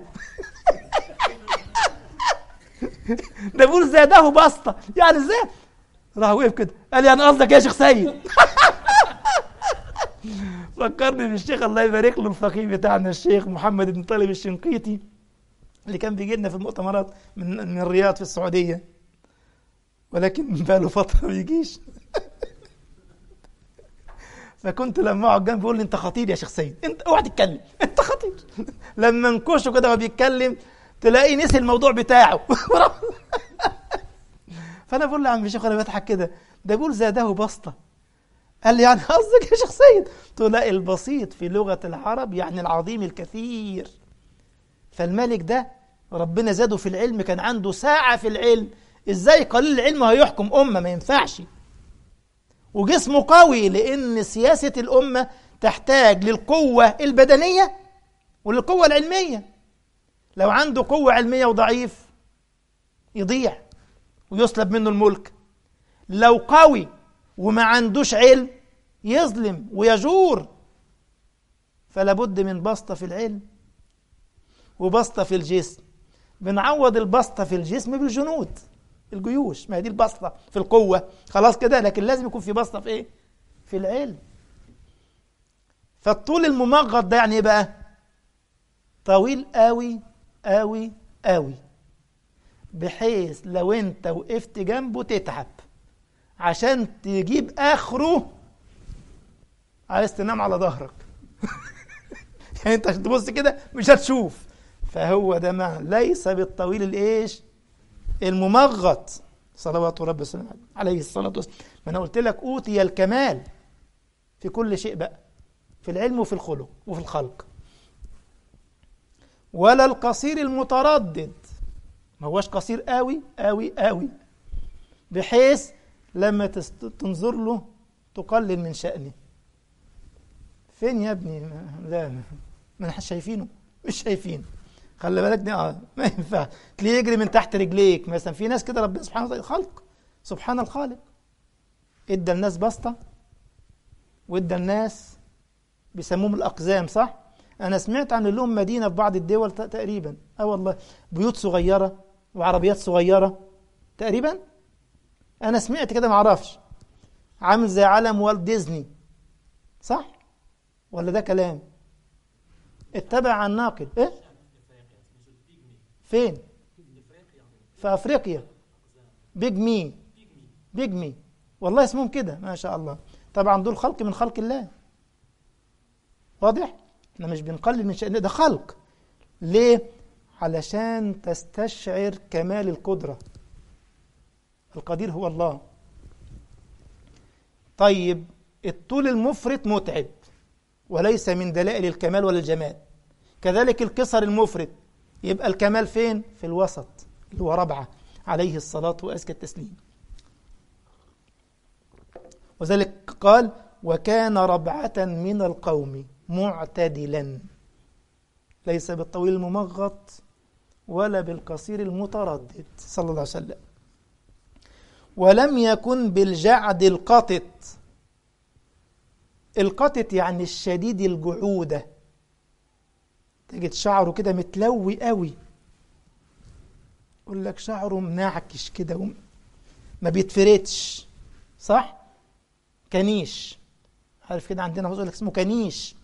S1: ده بيقول زاده بسطه يعني ازاي راح وقف كده قال لي انا قصدك يا شيخ سيد فكرني بالشيخ الله يبارك له الفقيه بتاعنا الشيخ محمد بن طالب الشنقيطي اللي كان بيجي لنا في المؤتمرات من من الرياض في السعودية ولكن بقى له فترة ما بيجيش فكنت لما اقعد جنبي يقول لي انت خطير يا شيخ سيد انت اوعى تتكلم انت خطير لما نكشه كده وهو بيتكلم تلاقيه نسي الموضوع بتاعه فانا بقول له يا عم الشيخ انا بضحك كده ده بيقول زاده بسطه قال لي يعني قصدك يا شيخ سيد قلت له لا البسيط في لغه العرب يعني العظيم الكثير فالملك ده ربنا زاده في العلم كان عنده ساعه في العلم ازاي قليل العلم هيحكم امه ما ينفعش وجسمه قوي لان سياسه الامه تحتاج للقوه البدنيه وللقوه العلميه لو عنده قوه علميه وضعيف يضيع ويسلب منه الملك لو قوي وما عندوش علم يظلم ويجور فلا بد من بسطه في العلم وبسطه في الجسم بنعوض البسطه في الجسم بالجنود الجيوش ما هي دي البسطه في القوه خلاص كده لكن لازم يكون في بسطه في ايه في العلم فالطول الممغط ده يعني ايه بقى طويل قوي قوي قوي بحيث لو انت وقفت جنبه تتعب عشان تجيب اخره عايز تنام على ظهرك يعني انت عشان تبص كده مش هتشوف فهو ده معنى ليس بالطويل الايش الممغط صلوات رب وسلامه عليه الصلاه والسلام ما انا قلت لك اوتي الكمال في كل شيء بقى في العلم وفي الخلق وفي الخلق ولا القصير المتردد ما هوش قصير قوي قوي قوي بحيث لما تنظر له تقلل من شأنه فين يا ابني لا ما احنا شايفينه مش شايفينه خلي بالك دي اه ما ينفع تلاقيه يجري من تحت رجليك مثلا في ناس كده ربنا سبحانه وتعالى خلق سبحان الخالق ادى الناس بسطه وادى الناس بيسموهم الاقزام صح انا سمعت عن لهم مدينه في بعض الدول تقريبا اه والله بيوت صغيره وعربيات صغيره تقريبا انا سمعت كده ما اعرفش عامل زي علم والت ديزني صح ولا ده كلام اتبع عن ناقل ايه فين في افريقيا بيج مي بيج مي والله اسمهم كده ما شاء الله طبعا دول خلق من خلق الله واضح احنا مش بنقلل من شأن ده خلق ليه علشان تستشعر كمال القدرة القدير هو الله طيب الطول المفرط متعب وليس من دلائل الكمال ولا الجمال كذلك القصر المفرط يبقى الكمال فين في الوسط اللي هو ربعة عليه الصلاة وأزكى التسليم وذلك قال وكان ربعة من القوم معتدلا ليس بالطويل الممغط ولا بالقصير المتردد صلى الله عليه وسلم ولم يكن بالجعد القطط القطط يعني الشديد الجعودة تجد شعره كده متلوي قوي يقول لك شعره منعكش كده وم... ما بيتفردش صح كنيش عارف كده عندنا يقول لك اسمه كنيش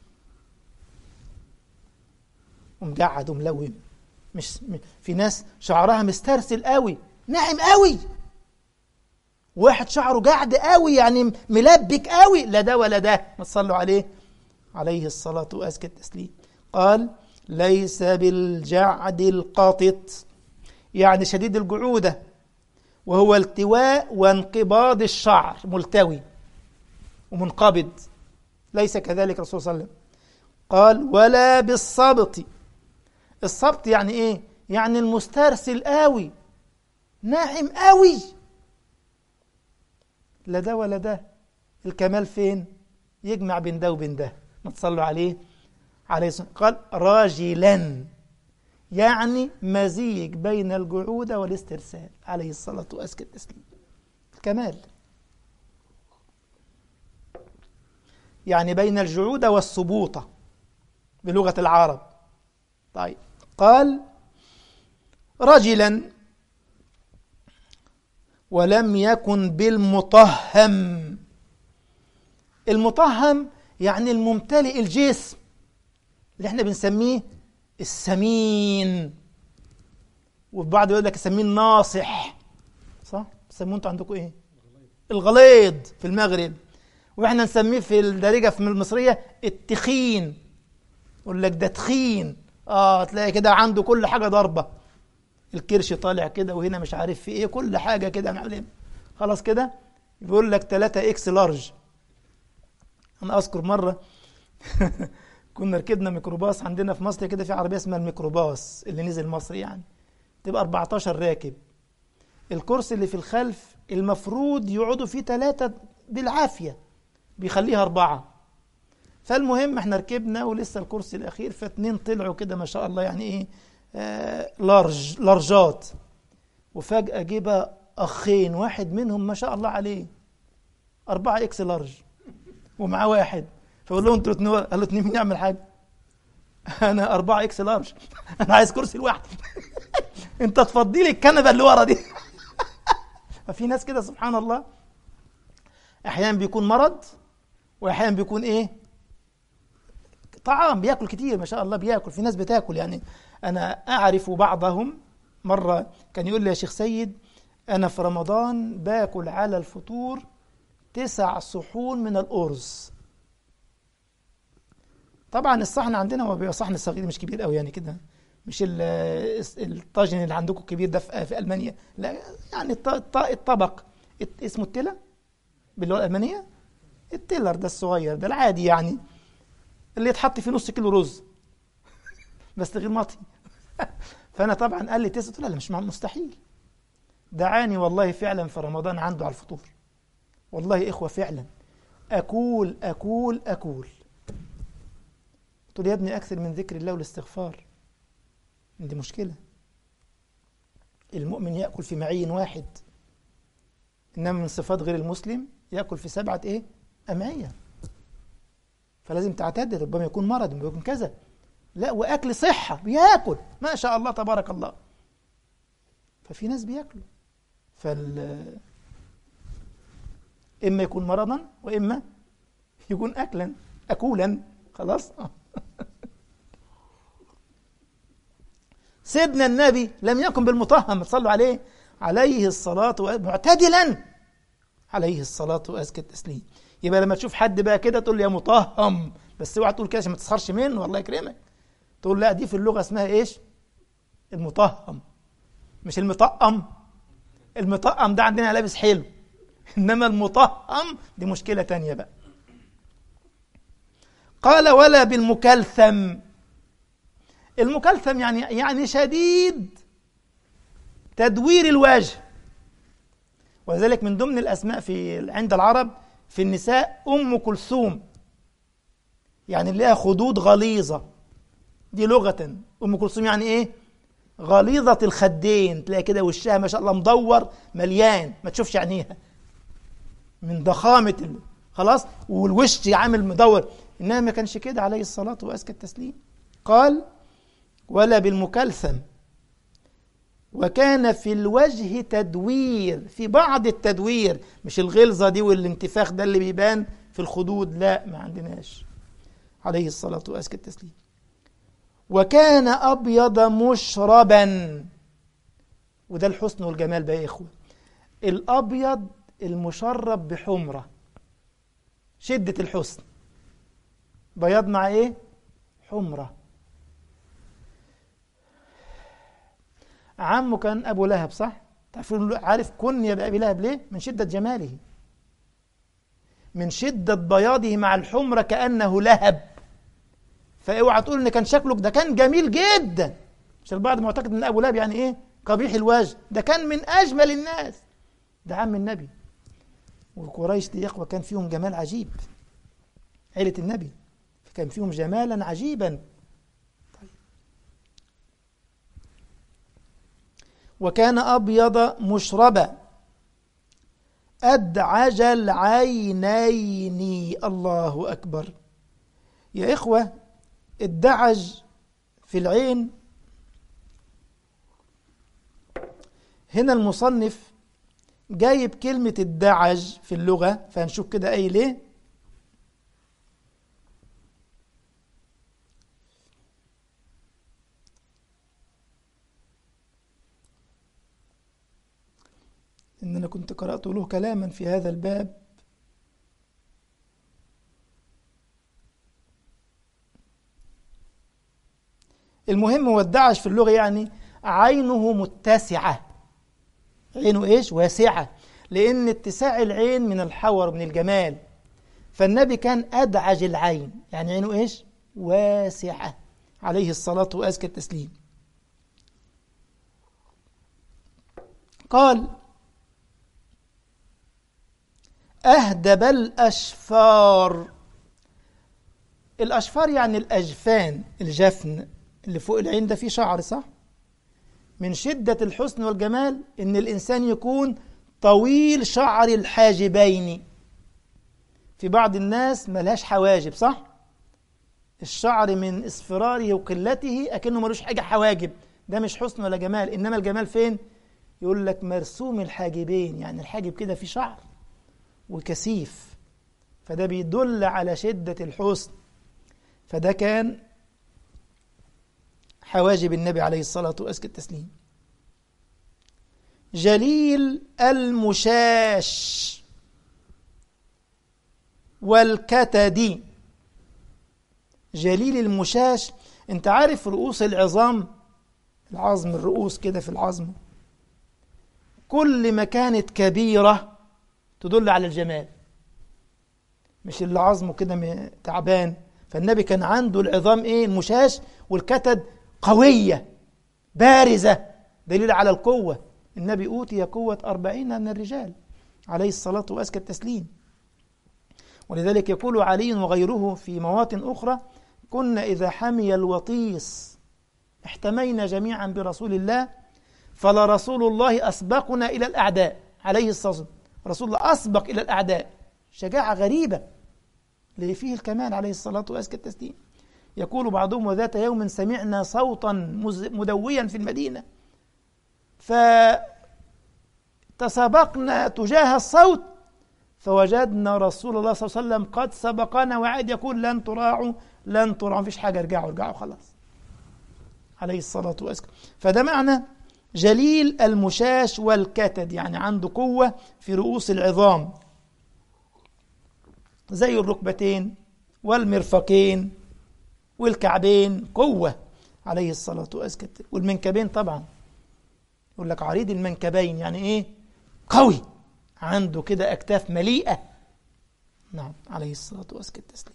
S1: ومجعد وملوم مش في ناس شعرها مسترسل قوي ناعم قوي واحد شعره جعد قوي يعني ملبك قوي لا ده ولا ده ما تصلوا عليه عليه الصلاة وأزكى التسليم قال ليس بالجعد القاطط يعني شديد الجعودة وهو التواء وانقباض الشعر ملتوي ومنقبض ليس كذلك الرسول صلى الله عليه وسلم قال ولا بالصبط الصبط يعني ايه يعني المسترسل قوي ناعم قوي لا ده ولا ده الكمال فين يجمع بين ده وبين ده ما تصلوا عليه عليه الصلاة قال راجلا يعني مزيج بين الجعودة والاسترسال عليه الصلاة وأزكى التسليم الكمال يعني بين الجعودة والسبوطة بلغة العرب طيب قال رجلا ولم يكن بالمطهم المطهم يعني الممتلئ الجسم اللي احنا بنسميه السمين وبعض يقول لك اسميه الناصح صح تسموه انتوا عندكم ايه الغليظ في المغرب واحنا نسميه في الدارجه في المصريه التخين يقول لك ده تخين اه تلاقي كده عنده كل حاجه ضربه الكرش طالع كده وهنا مش عارف في ايه كل حاجه كده معلم خلاص كده بيقول لك 3 اكس لارج انا اذكر مره كنا ركبنا ميكروباص عندنا في مصر كده في عربيه اسمها الميكروباص اللي نزل مصر يعني تبقى 14 راكب الكرسي اللي في الخلف المفروض يقعدوا فيه ثلاثة بالعافية بيخليها أربعة فالمهم احنا ركبنا ولسه الكرسي الأخير فاتنين طلعوا كده ما شاء الله يعني ايه آه لارج لارجات وفجأة جه بقى أخين واحد منهم ما شاء الله عليه أربعة إكس لارج ومعاه واحد فقول لهم انتوا الاثنين قالوا اتنين مين يعمل حاجة أنا أربعة إكس لارج أنا عايز كرسي لوحدي أنت تفضي لي الكنبة اللي ورا دي ففي ناس كده سبحان الله أحيانا بيكون مرض وأحيانا بيكون إيه طعام بياكل كتير ما شاء الله بياكل في ناس بتاكل يعني أنا أعرف بعضهم مرة كان يقول لي يا شيخ سيد أنا في رمضان باكل على الفطور تسع صحون من الأرز طبعا الصحن عندنا هو بيبقى صحن صغير مش كبير قوي يعني كده مش الطاجن اللي عندكم كبير ده في المانيا لا يعني الطبق اسمه التلا باللغه الالمانيه التيلر ده الصغير ده العادي يعني اللي يتحط فيه نص كيلو رز بس غير مطهي فانا طبعا قال لي تسعه قلت له لا مش مستحيل دعاني والله فعلا في رمضان عنده على الفطور والله إخوة فعلا أكول أكول أكول قلت له يا ابني أكثر من ذكر الله والاستغفار دي مشكلة المؤمن يأكل في معي واحد إنما من صفات غير المسلم يأكل في سبعة إيه؟ أمعية فلازم تعتدل ربما يكون مرض ربما يكون كذا لا وأكل صحة بياكل ما شاء الله تبارك الله ففي ناس بياكلوا فال إما يكون مرضا وإما يكون أكلا أكولا خلاص سيدنا النبي لم يكن بالمطهم صلوا عليه عليه الصلاة معتدلا عليه الصلاة وأزكى التسليم يبقى لما تشوف حد بقى كده تقول له يا مطهم بس اوعى تقول كده عشان ما تسخرش منه والله يكرمك تقول لا دي في اللغة اسمها ايش المطهم مش المطقم المطقم ده عندنا لابس حلو انما المطهم دي مشكلة تانية بقى قال ولا بالمكلثم المكلثم يعني يعني شديد تدوير الوجه ولذلك من ضمن الاسماء في عند العرب في النساء ام كلثوم يعني اللي لها خدود غليظه دي لغه ام كلثوم يعني ايه غليظه الخدين تلاقي كده وشها ما شاء الله مدور مليان ما تشوفش عينيها من ضخامه ال... خلاص والوش عامل مدور انما ما كانش كده عليه الصلاه وازكى التسليم قال ولا بالمكلثم وكان في الوجه تدوير في بعض التدوير مش الغلظة دي والانتفاخ ده اللي بيبان في الخدود لا ما عندناش عليه الصلاة وأزكى التسليم وكان أبيض مشربا وده الحسن والجمال بقى يا إخوة الأبيض المشرب بحمرة شدة الحسن بياض مع إيه؟ حمره عمه كان ابو لهب صح تعرفون عارف كني بابي لهب ليه من شده جماله من شده بياضه مع الحمره كانه لهب فاوعى تقول ان كان شكله ده كان جميل جدا عشان البعض معتقد ان ابو لهب يعني ايه قبيح الوجه ده كان من اجمل الناس ده عم النبي وقريش دي اخوه كان فيهم جمال عجيب عيله النبي كان فيهم جمالا عجيبا وكان أبيض مشربا أدعج العينين الله أكبر يا إخوة الدعج في العين هنا المصنف جايب كلمة الدعج في اللغة فهنشوف كده أي ليه كنت قرأت له كلاما في هذا الباب المهم هو الدعش في اللغة يعني عينه متسعة عينه إيش واسعة لأن اتساع العين من الحور من الجمال فالنبي كان أدعج العين يعني عينه إيش واسعة عليه الصلاة وأزكى التسليم قال أهدب الأشفار الأشفار يعني الأجفان الجفن اللي فوق العين ده فيه شعر صح؟ من شدة الحسن والجمال إن الإنسان يكون طويل شعر الحاجبين في بعض الناس ملهاش حواجب صح؟ الشعر من اصفراره وقلته أكنه ملوش حاجة حواجب ده مش حسن ولا جمال إنما الجمال فين؟ يقول لك مرسوم الحاجبين يعني الحاجب كده فيه شعر وكثيف فده بيدل على شدة الحسن فده كان حواجب النبي عليه الصلاة وأزكى التسليم جليل المشاش والكتد جليل المشاش انت عارف رؤوس العظام العظم الرؤوس كده في العظم كل ما كانت كبيرة تدل على الجمال مش اللي عظمه كده تعبان فالنبي كان عنده العظام ايه المشاش والكتد قوية بارزة دليل على القوة النبي أوتي قوة أربعين من الرجال عليه الصلاة وأزكى التسليم ولذلك يقول علي وغيره في مواطن أخرى كنا إذا حمي الوطيس احتمينا جميعا برسول الله فلرسول الله أسبقنا إلى الأعداء عليه الصلاة والسلام رسول الله أسبق إلى الأعداء شجاعة غريبة اللي فيه الكمال عليه الصلاة وأزكى التسليم يقول بعضهم وذات يوم سمعنا صوتا مدويا في المدينة فتسابقنا تجاه الصوت فوجدنا رسول الله صلى الله عليه وسلم قد سبقنا وعاد يقول لن تراعوا لن تراعوا مفيش حاجة ارجعوا ارجعوا خلاص عليه الصلاة والسلام فده معنى جليل المشاش والكتد يعني عنده قوة في رؤوس العظام زي الركبتين والمرفقين والكعبين قوة عليه الصلاة والسلام والمنكبين طبعا يقول لك عريض المنكبين يعني ايه قوي عنده كده أكتاف مليئة نعم عليه الصلاة والسلام التسليم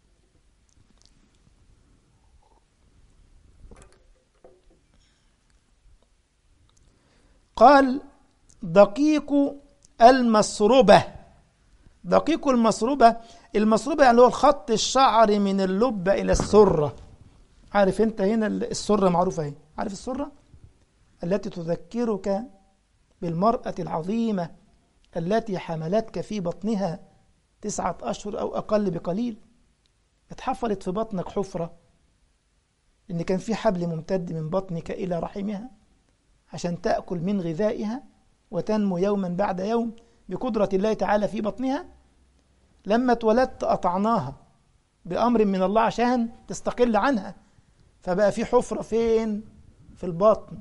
S1: قال دقيق المسربة دقيق المسربة المسربة يعني هو الخط الشعري من اللبة إلى السرة عارف أنت هنا السرة معروفة اهي عارف السرة التي تذكرك بالمرأة العظيمة التي حملتك في بطنها تسعة أشهر أو أقل بقليل اتحفرت في بطنك حفرة إن كان في حبل ممتد من بطنك إلى رحمها عشان تأكل من غذائها وتنمو يوما بعد يوم بقدرة الله تعالى في بطنها لما اتولدت قطعناها بأمر من الله عشان تستقل عنها فبقى في حفرة فين في البطن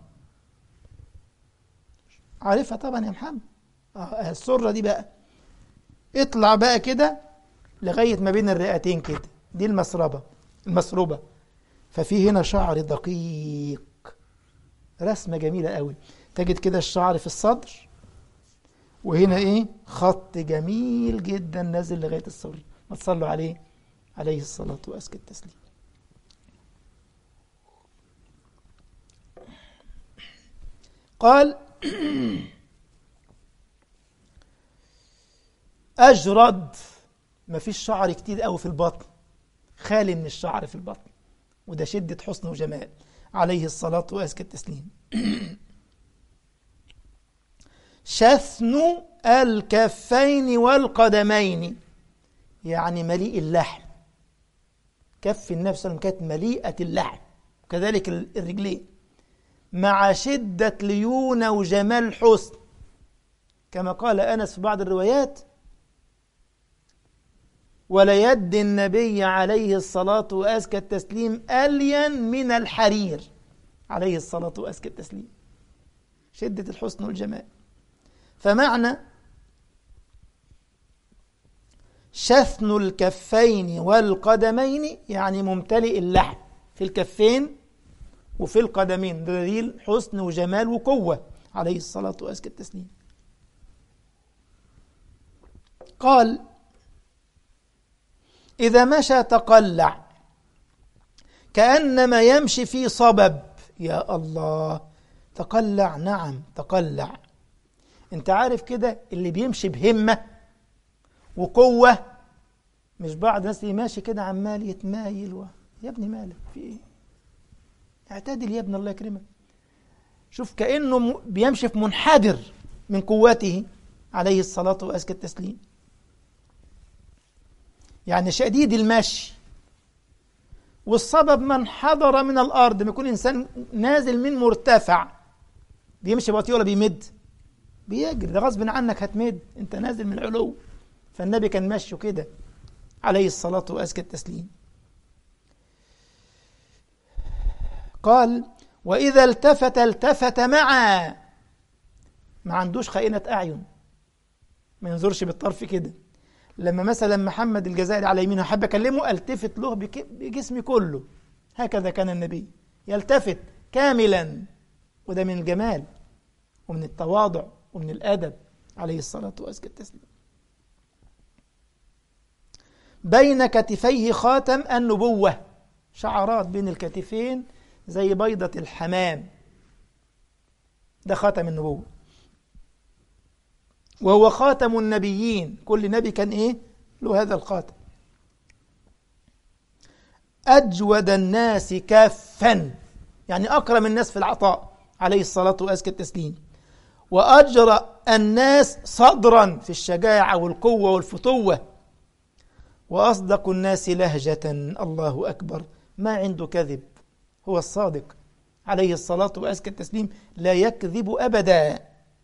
S1: عارفها طبعا يا محمد آه السرة دي بقى اطلع بقى كده لغاية ما بين الرئتين كده دي المسربة المسربة ففي هنا شعر دقيق رسمة جميلة قوي تجد كده الشعر في الصدر وهنا ايه خط جميل جدا نازل لغاية الصدر ما تصلوا عليه عليه الصلاة وأزكى التسليم قال أجرد ما فيش شعر كتير قوي في البطن خالي من الشعر في البطن وده شدة حسن وجمال عليه الصلاة وأزكى التسليم شثن الكفين والقدمين يعني مليء اللحم كف النبي صلى الله عليه وسلم كانت مليئة اللحم وكذلك الرجلين مع شدة ليونة وجمال حسن كما قال أنس في بعض الروايات وليد النبي عليه الصلاة وأزكى التسليم ألين من الحرير عليه الصلاة وأزكى التسليم شدة الحسن والجمال فمعنى شثن الكفين والقدمين يعني ممتلئ اللحم في الكفين وفي القدمين دليل حسن وجمال وقوة عليه الصلاة وأزكى التسليم قال إذا مشى تقلع كأنما يمشي في صبب يا الله تقلع نعم تقلع انت عارف كده اللي بيمشي بهمة وقوة مش بعض الناس اللي ماشي كده عمال يتمايل و... يا ابني مالك في ايه اعتدل يا ابن الله يكرمك شوف كأنه بيمشي في منحدر من قوته عليه الصلاة وأزكى التسليم يعني شديد المشي والسبب من حضر من الأرض ما يكون إنسان نازل من مرتفع بيمشي بطيء ولا بيمد بيجري ده غصب عنك هتمد انت نازل من العلو فالنبي كان ماشيه كده عليه الصلاة وأزكى التسليم قال وإذا التفت التفت معا ما عندوش خائنة أعين ما ينظرش بالطرف كده لما مثلا محمد الجزائري على يمينه حب أكلمه التفت له بجسمي كله هكذا كان النبي يلتفت كاملا وده من الجمال ومن التواضع ومن الأدب عليه الصلاة وأزكى التسليم بين كتفيه خاتم النبوة شعرات بين الكتفين زي بيضة الحمام ده خاتم النبوة وهو خاتم النبيين كل نبي كان ايه له هذا الخاتم أجود الناس كافا يعني أكرم الناس في العطاء عليه الصلاة وأزكى التسليم وأجرأ الناس صدرا في الشجاعة والقوة والفتوة وأصدق الناس لهجة الله أكبر ما عنده كذب هو الصادق عليه الصلاة وأزكى التسليم لا يكذب أبدا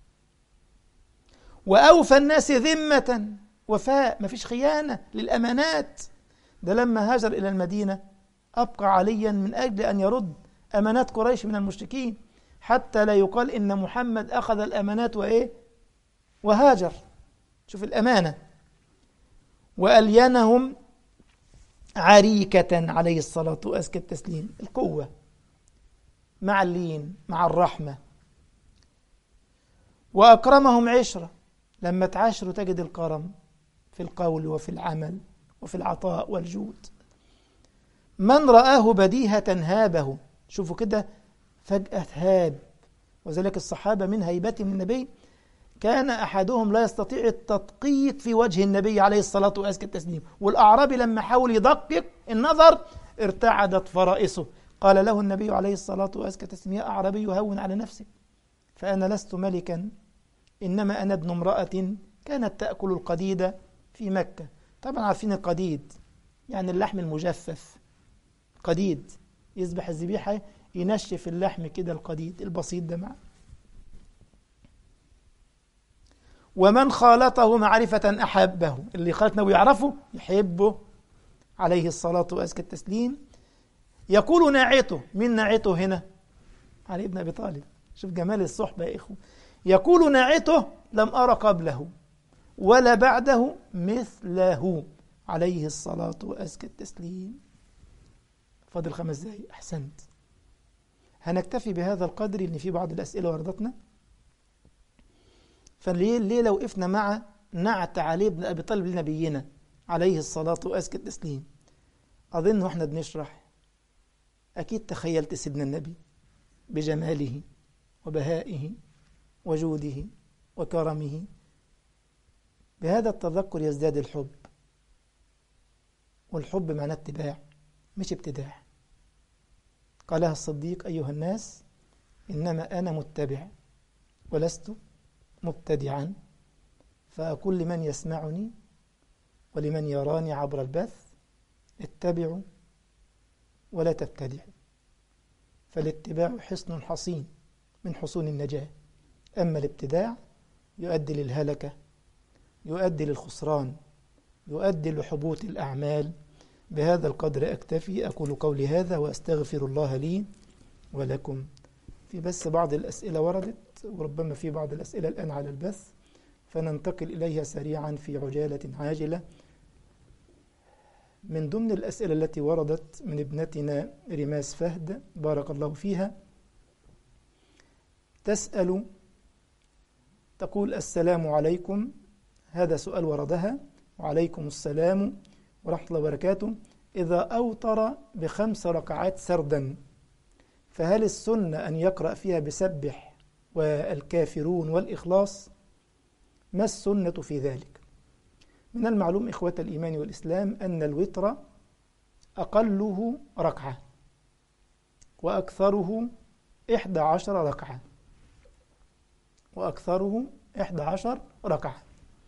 S1: وأوفى الناس ذمة وفاء ما فيش خيانة للأمانات ده لما هاجر إلى المدينة أبقى عليا من أجل أن يرد أمانات قريش من المشركين حتى لا يقال إن محمد أخذ الأمانات وإيه وهاجر شوف الأمانة وألينهم عريكة عليه الصلاة وأزكى التسليم القوة مع اللين مع الرحمة وأكرمهم عشرة لما تعاشروا تجد الكرم في القول وفي العمل وفي العطاء والجود من رآه بديهة هابه شوفوا كده فجأة هاب وذلك الصحابة من هيبتهم النبي كان أحدهم لا يستطيع التدقيق في وجه النبي عليه الصلاة وأزكى التسليم والأعرابي لما حاول يدقق النظر ارتعدت فرائسه قال له النبي عليه الصلاة وأزكى التسليم يا أعرابي هون على نفسك فأنا لست ملكا إنما أنا ابن امرأة كانت تأكل القديد في مكة طبعا عارفين القديد يعني اللحم المجفف قديد يذبح الذبيحة ينشف اللحم كده القديد البسيط ده معه ومن خالطه معرفة أحبه اللي خالطنا ويعرفه يحبه عليه الصلاة وأزكى التسليم يقول ناعته من ناعته هنا علي بن أبي طالب شوف جمال الصحبة يا إخوة يقول ناعته لم أرى قبله ولا بعده مثله عليه الصلاة وأزكى التسليم فاضل خمس دقايق أحسنت هنكتفي بهذا القدر إن في بعض الأسئلة وردتنا فليه ليه لو وقفنا مع نعت علي بن أبي طالب لنبينا عليه الصلاة وأزكى التسليم أظن وإحنا بنشرح أكيد تخيلت سيدنا النبي بجماله وبهائه وجوده وكرمه بهذا التذكر يزداد الحب والحب معناه اتباع مش ابتداع قالها الصديق أيها الناس إنما أنا متبع ولست مبتدعا فأقول لمن يسمعني ولمن يراني عبر البث اتبعوا ولا تبتدعوا فالاتباع حصن حصين من حصون النجاة أما الابتداع يؤدي للهلكة يؤدي للخسران يؤدي لحبوط الأعمال بهذا القدر أكتفي أقول قولي هذا وأستغفر الله لي ولكم في بس بعض الأسئلة وردت وربما في بعض الأسئلة الآن على البث فننتقل إليها سريعا في عجالة عاجلة من ضمن الأسئلة التي وردت من ابنتنا رماس فهد بارك الله فيها تسأل تقول السلام عليكم هذا سؤال وردها وعليكم السلام ورحمة الله وبركاته إذا أوتر بخمس ركعات سردا فهل السنة أن يقرأ فيها بسبح والكافرون والإخلاص ما السنة في ذلك من المعلوم إخوة الإيمان والإسلام أن الوتر أقله ركعة وأكثره إحدى عشر ركعة وأكثره إحدى عشر ركعة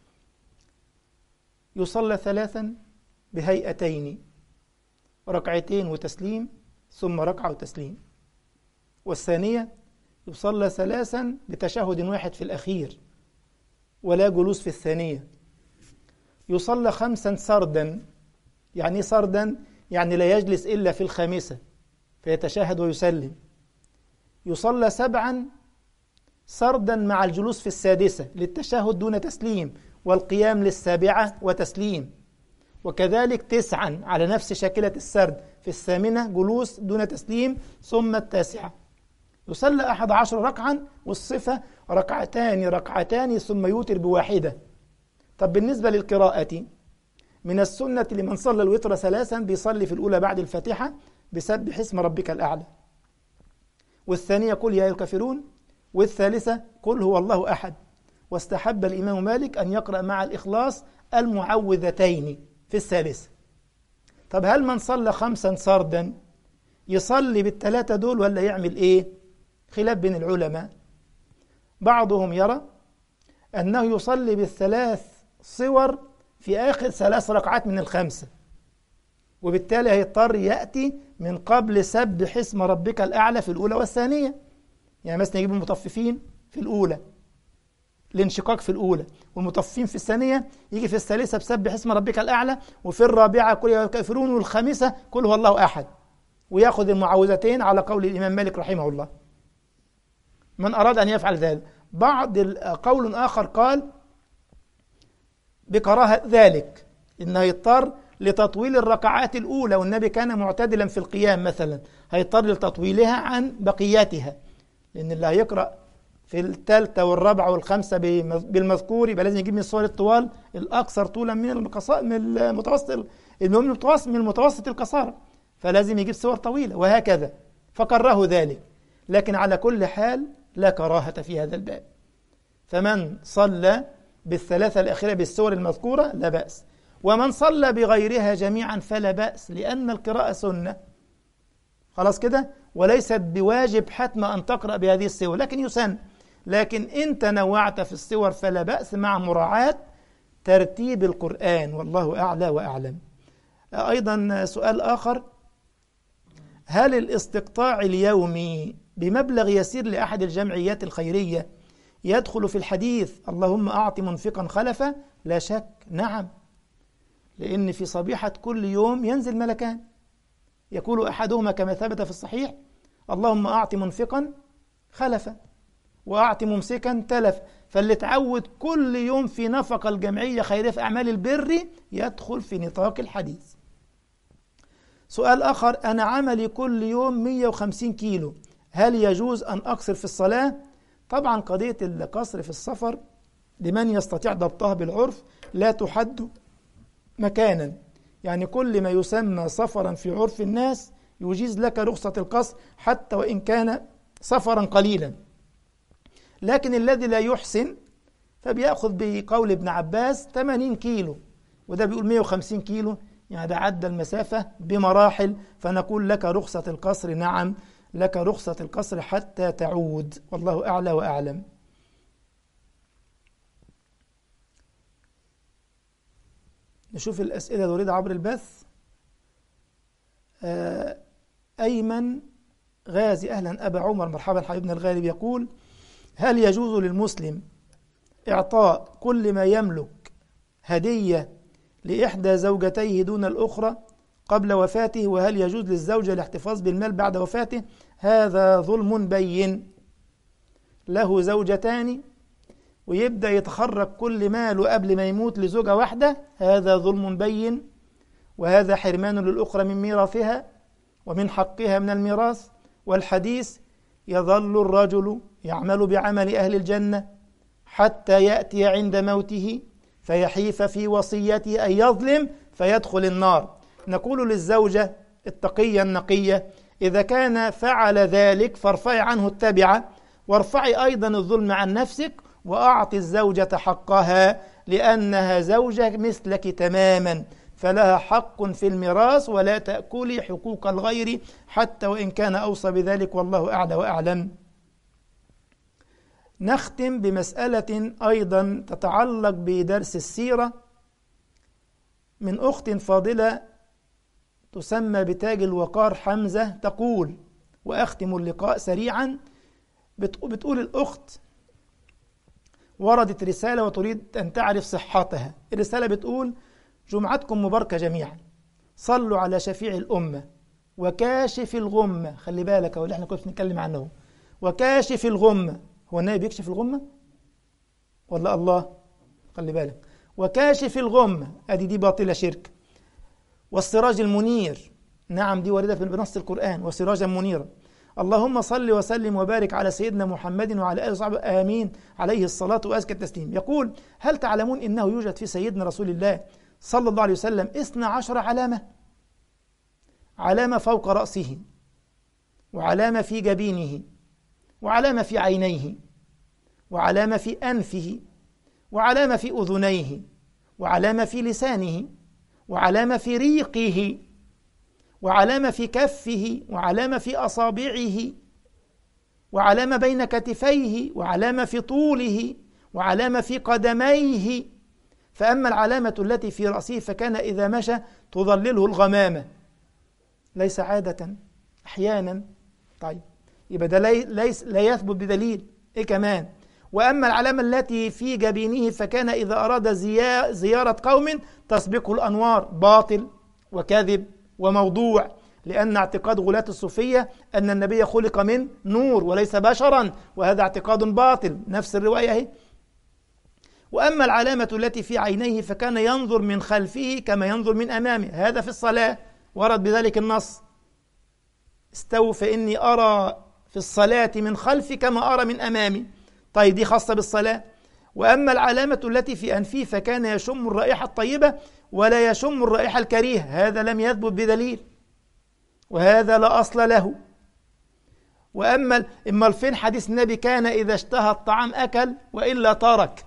S1: يصلى ثلاثا بهيئتين ركعتين وتسليم ثم ركعة وتسليم والثانية يصلى ثلاثا بتشهد واحد في الأخير ولا جلوس في الثانية يصلى خمسا سردا يعني سردا يعني لا يجلس إلا في الخامسة فيتشهد ويسلم يصلى سبعا سردا مع الجلوس في السادسة للتشهد دون تسليم والقيام للسابعة وتسليم وكذلك تسعا على نفس شاكلة السرد في الثامنة جلوس دون تسليم ثم التاسعة يصلى أحد عشر ركعا والصفة ركعتان ركعتان ثم يوتر بواحدة طب بالنسبة للقراءة من السنة لمن صلى الوتر ثلاثا بيصلي في الأولى بعد الفاتحة بسبح اسم ربك الأعلى والثانية قل يا الكافرون والثالثة قل هو الله أحد واستحب الإمام مالك أن يقرأ مع الإخلاص المعوذتين في الثالثة طب هل من صلى خمسا سردا يصلي بالثلاثة دول ولا يعمل إيه خلاف بين العلماء بعضهم يرى أنه يصلي بالثلاث صور في آخر ثلاث ركعات من الخمسة وبالتالي هيضطر يأتي من قبل سبح اسم ربك الأعلى في الأولى والثانية يعني مثلا يجيب المطففين في الأولى الانشقاق في الأولى والمطففين في الثانية يجي في الثالثة بسبح اسم ربك الأعلى وفي الرابعة كل الكافرون والخامسة كل هو الله أحد ويأخذ المعوذتين على قول الإمام مالك رحمه الله من أراد أن يفعل ذلك بعض قول آخر قال بكراهة ذلك إنه يضطر لتطويل الركعات الأولى والنبي كان معتدلا في القيام مثلا هيضطر لتطويلها عن بقياتها لأن اللي هيقرأ في الثالثة والرابعة والخامسة بالمذكور يبقى لازم يجيب من الصور الطوال الأكثر طولا من المقصا من المتوسط المهم المتوسط من المتوسط القصارى فلازم يجيب صور طويلة وهكذا فكره ذلك لكن على كل حال لا كراهة في هذا الباب فمن صلى بالثلاثة الأخيرة بالسور المذكورة لا بأس ومن صلى بغيرها جميعا فلا بأس لأن القراءة سنة خلاص كده وليست بواجب حتم أن تقرأ بهذه السور لكن يسن لكن إن تنوعت في السور فلا بأس مع مراعاة ترتيب القرآن والله أعلى وأعلم أيضا سؤال آخر هل الاستقطاع اليومي بمبلغ يسير لأحد الجمعيات الخيرية يدخل في الحديث اللهم أعط منفقا خلفا لا شك نعم لأن في صبيحة كل يوم ينزل ملكان يقول أحدهما كما ثبت في الصحيح اللهم أعط منفقا خلفا وأعط ممسكا تلف فاللي تعود كل يوم في نفقة الجمعية خيرية في أعمال البر يدخل في نطاق الحديث سؤال آخر أنا عملي كل يوم 150 كيلو هل يجوز أن أقصر في الصلاة؟ طبعا قضية القصر في السفر لمن يستطيع ضبطها بالعرف لا تحد مكانا يعني كل ما يسمى سفرا في عرف الناس يجيز لك رخصة القصر حتى وإن كان سفرا قليلا لكن الذي لا يحسن فبيأخذ بقول ابن عباس 80 كيلو وده بيقول 150 كيلو يعني ده عدى المسافة بمراحل فنقول لك رخصة القصر نعم لك رخصة القصر حتى تعود والله أعلى وأعلم نشوف الأسئلة الوردة عبر البث أيمن غازي أهلا أبا عمر مرحبا حبيبنا الغالب يقول هل يجوز للمسلم إعطاء كل ما يملك هدية لإحدى زوجتيه دون الأخرى قبل وفاته وهل يجوز للزوجة الاحتفاظ بالمال بعد وفاته هذا ظلم بين له زوجتان ويبدأ يتخرج كل ماله قبل ما يموت لزوجة واحدة هذا ظلم بين وهذا حرمان للأخرى من ميراثها ومن حقها من الميراث والحديث يظل الرجل يعمل بعمل أهل الجنة حتى يأتي عند موته فيحيف في وصيته أن يظلم فيدخل النار نقول للزوجة التقية النقية إذا كان فعل ذلك فارفعي عنه التبعة وارفعي أيضا الظلم عن نفسك وأعطي الزوجة حقها لأنها زوجة مثلك تماما فلها حق في الميراث ولا تأكلي حقوق الغير حتى وإن كان أوصى بذلك والله أعلى وأعلم نختم بمسألة أيضا تتعلق بدرس السيرة من أخت فاضلة تسمى بتاج الوقار حمزة تقول وأختم اللقاء سريعا بتقول الأخت وردت رسالة وتريد أن تعرف صحتها الرسالة بتقول جمعتكم مباركة جميعا صلوا على شفيع الأمة وكاشف الغمة خلي بالك هو اللي احنا كنا بنتكلم عنه وكاشف الغمة هو النبي بيكشف الغمة ولا الله خلي بالك وكاشف الغمة ادي دي باطلة شرك والسراج المنير نعم دي واردة بنص القرآن وسراجا منيرا اللهم صل وسلم وبارك على سيدنا محمد وعلى اله وصحبه امين عليه الصلاه وازكى التسليم يقول هل تعلمون انه يوجد في سيدنا رسول الله صلى الله عليه وسلم اثنى عشر علامه علامه فوق راسه وعلامه في جبينه وعلامه في عينيه وعلامه في انفه وعلامه في اذنيه وعلامه في لسانه وعلامه في ريقه وعلامة في كفه وعلامة في أصابعه وعلامة بين كتفيه وعلامة في طوله وعلامة في قدميه فأما العلامة التي في رأسه فكان إذا مشى تظلله الغمامة ليس عادة أحيانا طيب يبقى ده ليس لا يثبت بدليل إيه كمان وأما العلامة التي في جبينه فكان إذا أراد زيارة قوم تسبقه الأنوار باطل وكذب وموضوع لأن اعتقاد غلاة الصوفية أن النبي خلق من نور وليس بشرا وهذا اعتقاد باطل نفس الرواية هي وأما العلامة التي في عينيه فكان ينظر من خلفه كما ينظر من أمامه هذا في الصلاة ورد بذلك النص استووا فإني أرى في الصلاة من خلفي كما أرى من أمامي طيب دي خاصة بالصلاة وأما العلامة التي في أنفه فكان يشم الرائحة الطيبة ولا يشم الرائحة الكريهة هذا لم يثبت بدليل وهذا لا أصل له وأما إما فين حديث النبي كان إذا اشتهى الطعام أكل وإلا ترك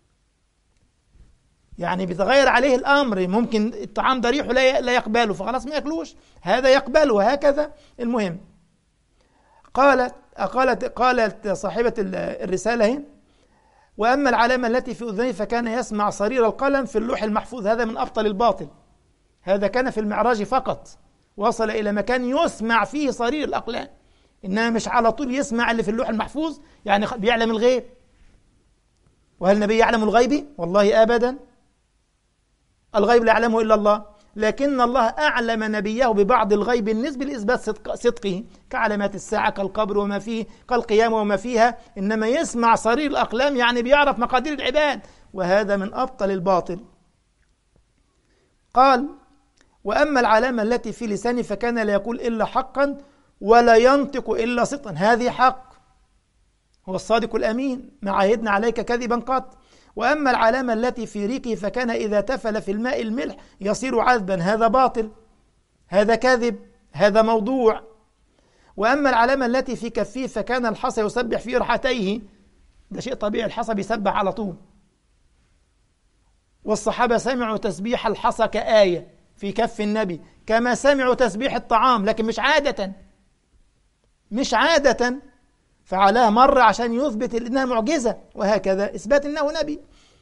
S1: يعني بيتغير عليه الأمر ممكن الطعام ده ريحه لا يقبله فخلاص ما يأكلوش هذا يقبله وهكذا المهم قالت قالت قالت صاحبة الرسالة هنا وأما العلامة التي في أذنيه فكان يسمع صرير القلم في اللوح المحفوظ هذا من أبطل الباطل هذا كان في المعراج فقط وصل إلى مكان يسمع فيه صرير الأقلام إنما مش على طول يسمع اللي في اللوح المحفوظ يعني بيعلم الغيب وهل النبي يعلم الغيب؟ والله أبدا الغيب لا يعلمه إلا الله لكن الله أعلم نبيه ببعض الغيب النسبي لإثبات صدق صدقه كعلامات الساعة كالقبر وما فيه كالقيامة وما فيها إنما يسمع صرير الأقلام يعني بيعرف مقادير العباد وهذا من أبطل الباطل قال وأما العلامة التي في لسانه فكان لا يقول إلا حقا ولا ينطق إلا صدقا هذه حق هو الصادق الأمين ما عهدنا عليك كذبا قط وأما العلامة التي في ريقه فكان إذا تفل في الماء الملح يصير عذبا هذا باطل هذا كذب هذا موضوع وأما العلامة التي في كفيه فكان الحصى يسبح في رحتيه ده شيء طبيعي الحصى بيسبح على طول والصحابة سمعوا تسبيح الحصى كآية في كف النبي كما سمعوا تسبيح الطعام لكن مش عادة مش عادة فعلاه مرة عشان يثبت انها معجزة وهكذا اثبات انه نبي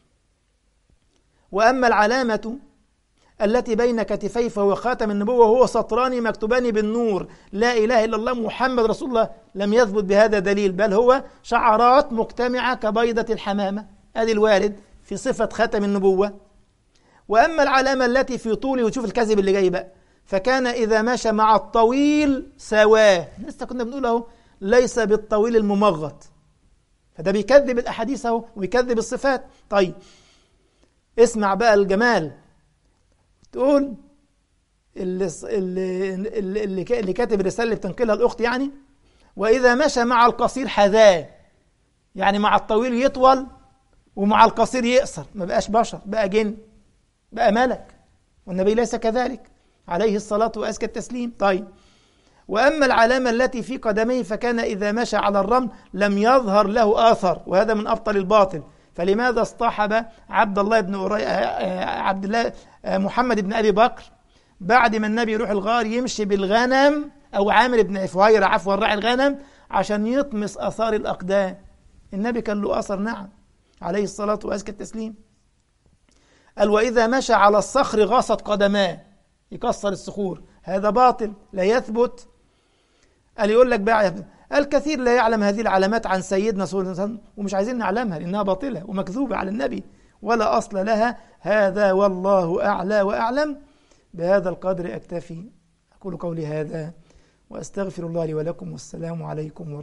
S1: واما العلامة التي بين كتفيه فهو خاتم النبوة وهو سطران مكتوبان بالنور لا إله إلا الله محمد رسول الله لم يثبت بهذا دليل بل هو شعرات مجتمعة كبيضة الحمامة هذه الوارد في صفة خاتم النبوة وأما العلامة التي في طوله وشوف الكذب اللي جاي بقى فكان إذا مشى مع الطويل سواه لسه كنا بنقول أهو ليس بالطويل الممغط فده بيكذب الأحاديث أهو ويكذب الصفات طيب اسمع بقى الجمال تقول اللي اللي اللي, اللي كاتب الرسالة اللي بتنقلها الأخت يعني وإذا مشى مع القصير حذاه يعني مع الطويل يطول ومع القصير يقصر ما بقاش بشر بقى جن بقى ملك والنبي ليس كذلك عليه الصلاة وأزكى التسليم طيب وأما العلامة التي في قدميه فكان إذا مشى على الرمل لم يظهر له آثر وهذا من أبطل الباطل فلماذا اصطحب عبد الله بن أري... عبد الله محمد بن أبي بكر بعد ما النبي يروح الغار يمشي بالغنم أو عامر بن فهيرة عفوا راعي الغنم عشان يطمس آثار الأقدام النبي كان له أثر نعم عليه الصلاة وأزكى التسليم قال وإذا مشى على الصخر غاصت قدماه يكسر الصخور هذا باطل لا يثبت قال يقول لك بقى الكثير لا يعلم هذه العلامات عن سيدنا صلى الله عليه وسلم ومش عايزين نعلمها لأنها باطلة ومكذوبة على النبي ولا أصل لها هذا والله أعلى وأعلم بهذا القدر أكتفي أقول قولي هذا وأستغفر الله لي ولكم والسلام عليكم ورحمة